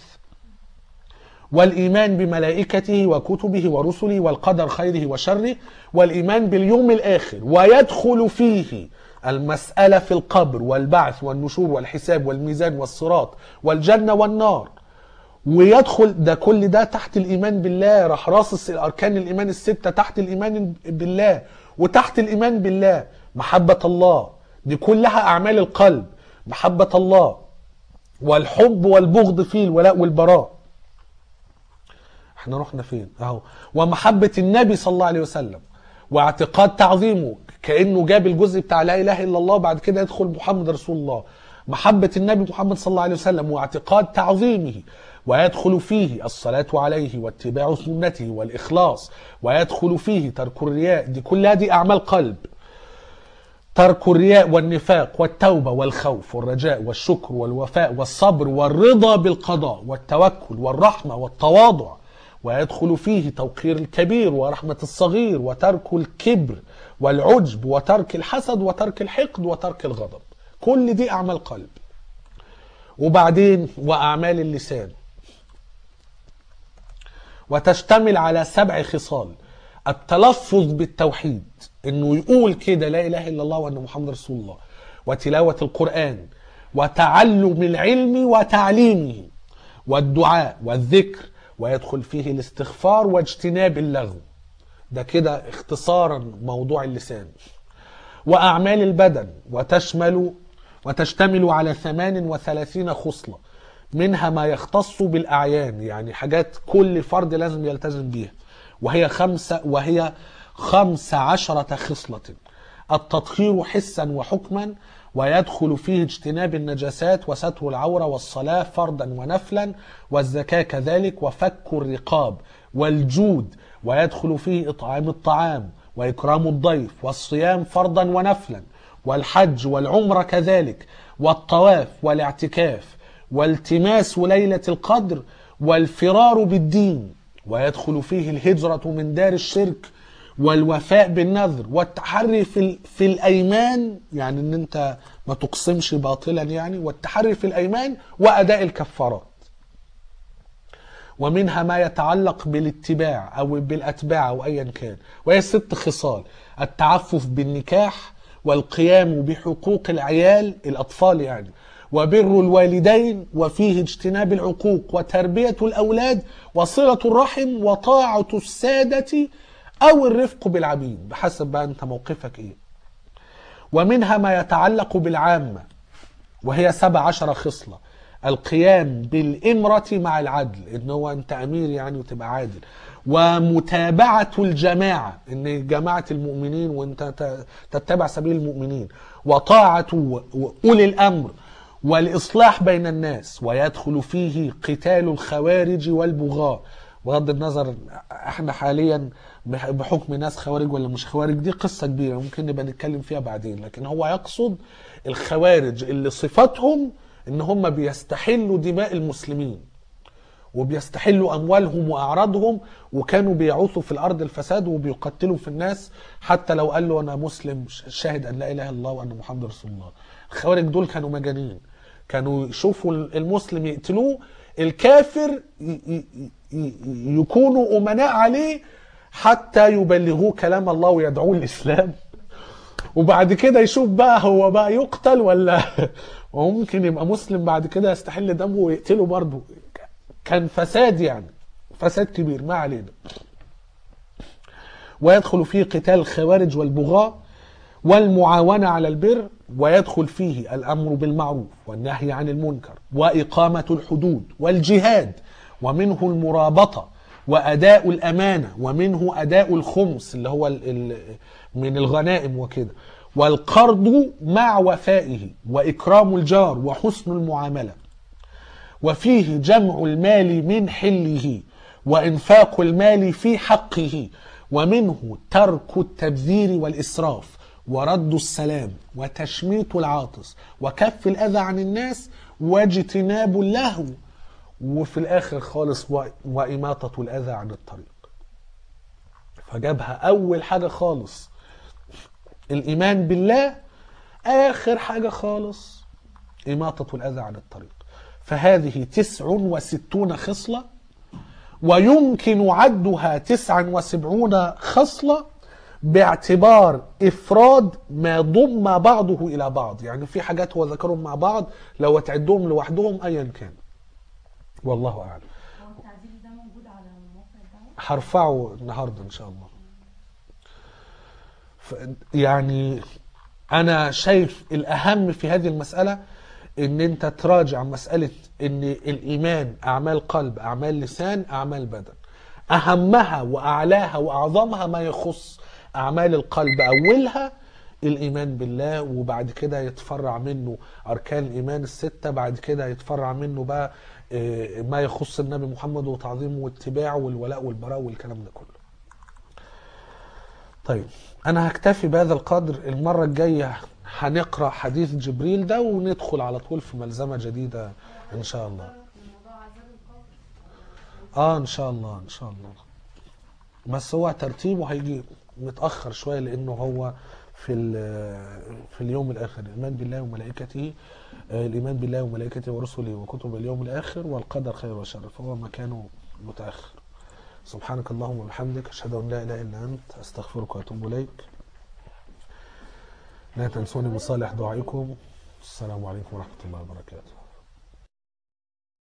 Speaker 1: والإيمان بملائكته وكتبه ورسله والقدر خيره وشره والإيمان باليوم الآخر ويدخل فيه المسألة في القبر والبعث والنشور والحساب والميزان والصراط والجنة والنار ويدخل ده كل ده تحت الإيمان بالله راح راصص الأركان الإيمان الستة تحت الإيمان بالله وتحت الإيمان بالله محبة الله دي كلها أعمال القلب محبة الله والحب والبغض فيه الولاء والبراء احنا رحنا فين اهو ومحبة النبي صلى الله عليه وسلم واعتقاد تعظيمه كأنه جاب الجزء بتاع لا إله إلا الله بعد كده يدخل محمد رسول الله محبة النبي محمد صلى الله عليه وسلم واعتقاد تعظيمه ويدخل فيه الصلاة عليه واتباع سنته والإخلاص ويدخل فيه ترك الرياء دي كلها دي أعمال قلب ترك الرياء والنفاق والتوبة والخوف والرجاء والشكر والوفاء والصبر والرضا بالقضاء والتوكل والرحمة والتواضع ويدخل فيه توقير الكبير ورحمة الصغير وترك الكبر والعجب وترك الحسد وترك الحقد وترك الغضب كل دي أعمال قلب وبعدين وأعمال اللسان وتشتمل على سبع خصال التلفظ بالتوحيد انه يقول كده لا اله الا الله وان محمد رسول الله وتلاوه القران وتعلم العلم وتعليمه والدعاء والذكر ويدخل فيه الاستغفار واجتناب اللغو ده كده اختصارا موضوع اللسان وأعمال البدن وتشمل وتشتمل على 38 خصلة منها ما يختص بالأعيان يعني حاجات كل فرد لازم يلتزم بيها وهي خمسة وهي خمس عشرة خصلة التطهير حسا وحكما ويدخل فيه اجتناب النجاسات وستر العورة والصلاة فرضا ونفلا والزكاة كذلك وفك الرقاب والجود ويدخل فيه إطعام الطعام وإكرام الضيف والصيام فرضا ونفلا والحج والعمرة كذلك والطواف والاعتكاف والتماس ليلة القدر والفرار بالدين ويدخل فيه الهجرة من دار الشرك والوفاء بالنذر والتحري في ال- في الايمان يعني ان انت ما تقسمش باطلا يعني والتحري في الايمان واداء الكفارات ومنها ما يتعلق بالاتباع او بالاتباع او ايا كان وهي ست خصال التعفف بالنكاح والقيام بحقوق العيال الاطفال يعني وبر الوالدين وفيه اجتناب العقوق وتربيه الاولاد وصله الرحم وطاعه الساده او الرفق بالعبيد بحسب بقى انت موقفك ايه ومنها ما يتعلق بالعامه وهي سبع عشر خصلة القيام بالإمرة مع العدل إن هو أنت أمير يعني وتبقى عادل ومتابعة الجماعة إن جماعة المؤمنين وأنت ت- تتبع سبيل المؤمنين وطاعة و- أولي الأمر والإصلاح بين الناس ويدخل فيه قتال الخوارج والبغاة بغض النظر احنا حاليا بح- بحكم ناس خوارج ولا مش خوارج دي قصة كبيرة ممكن نبقى نتكلم فيها بعدين لكن هو يقصد الخوارج اللي صفتهم ان هم بيستحلوا دماء المسلمين وبيستحلوا اموالهم واعراضهم وكانوا بيعوثوا في الارض الفساد وبيقتلوا في الناس حتى لو قال له انا مسلم ش- شاهد ان لا اله الا الله وان محمد رسول الله الخوارج دول كانوا مجانين كانوا يشوفوا المسلم يقتلوه الكافر ي- ي- ي- يكونوا امناء عليه حتى يبلغوه كلام الله ويدعوه الاسلام وبعد كده يشوف بقى هو بقى يقتل ولا وممكن يبقى مسلم بعد كده يستحل دمه ويقتله برضه كان فساد يعني فساد كبير ما علينا ويدخل فيه قتال الخوارج والبغاة والمعاونة على البر ويدخل فيه الأمر بالمعروف والنهي عن المنكر وإقامة الحدود والجهاد ومنه المرابطة وأداء الأمانة ومنه أداء الخمس اللي هو ال ال من الغنائم وكده والقرض مع وفائه وإكرام الجار وحسن المعاملة وفيه جمع المال من حله وإنفاق المال في حقه ومنه ترك التبذير والإسراف ورد السلام وتشميت العاطس وكف الأذى عن الناس واجتناب اللهو وفي الآخر خالص و- وإماطة الأذى عن الطريق فجابها أول حاجة خالص الإيمان بالله آخر حاجة خالص إماطة الأذى عن الطريق فهذه تسع وستون خصلة ويمكن عدها تسعا وسبعون خصلة باعتبار إفراد ما ضم بعضه إلى بعض يعني في حاجات هو ذكرهم مع بعض لو تعدهم لوحدهم أيا كان والله أعلم
Speaker 2: هو التعديل ده موجود على موقع الدعوة
Speaker 1: هرفعه النهارده ان شاء الله ف يعني انا شايف الاهم في هذه المساله ان انت تراجع مساله ان الايمان اعمال قلب اعمال لسان اعمال بدن اهمها واعلاها واعظمها ما يخص اعمال القلب اولها الايمان بالله وبعد كده يتفرع منه اركان الايمان السته بعد كده يتفرع منه بقى آه، ما يخص النبي محمد وتعظيمه واتباعه والولاء والبراء والكلام ده كله طيب انا هكتفي بهذا القدر المره الجايه هنقرا حديث جبريل ده وندخل على طول في ملزمه جديده ان شاء الله اه ان شاء الله ان شاء الله بس هو ترتيبه هيجي متاخر شويه لانه هو في ال- في اليوم الاخر الايمان بالله وملائكته آه، الايمان بالله وملائكته ورسله وكتب اليوم الاخر والقدر خير وشر فهو مكانه متاخر سبحانك اللهم وبحمدك اشهد ان لا اله الا انت استغفرك واتوب اليك لا تنسوني من صالح دعائكم السلام عليكم ورحمه الله وبركاته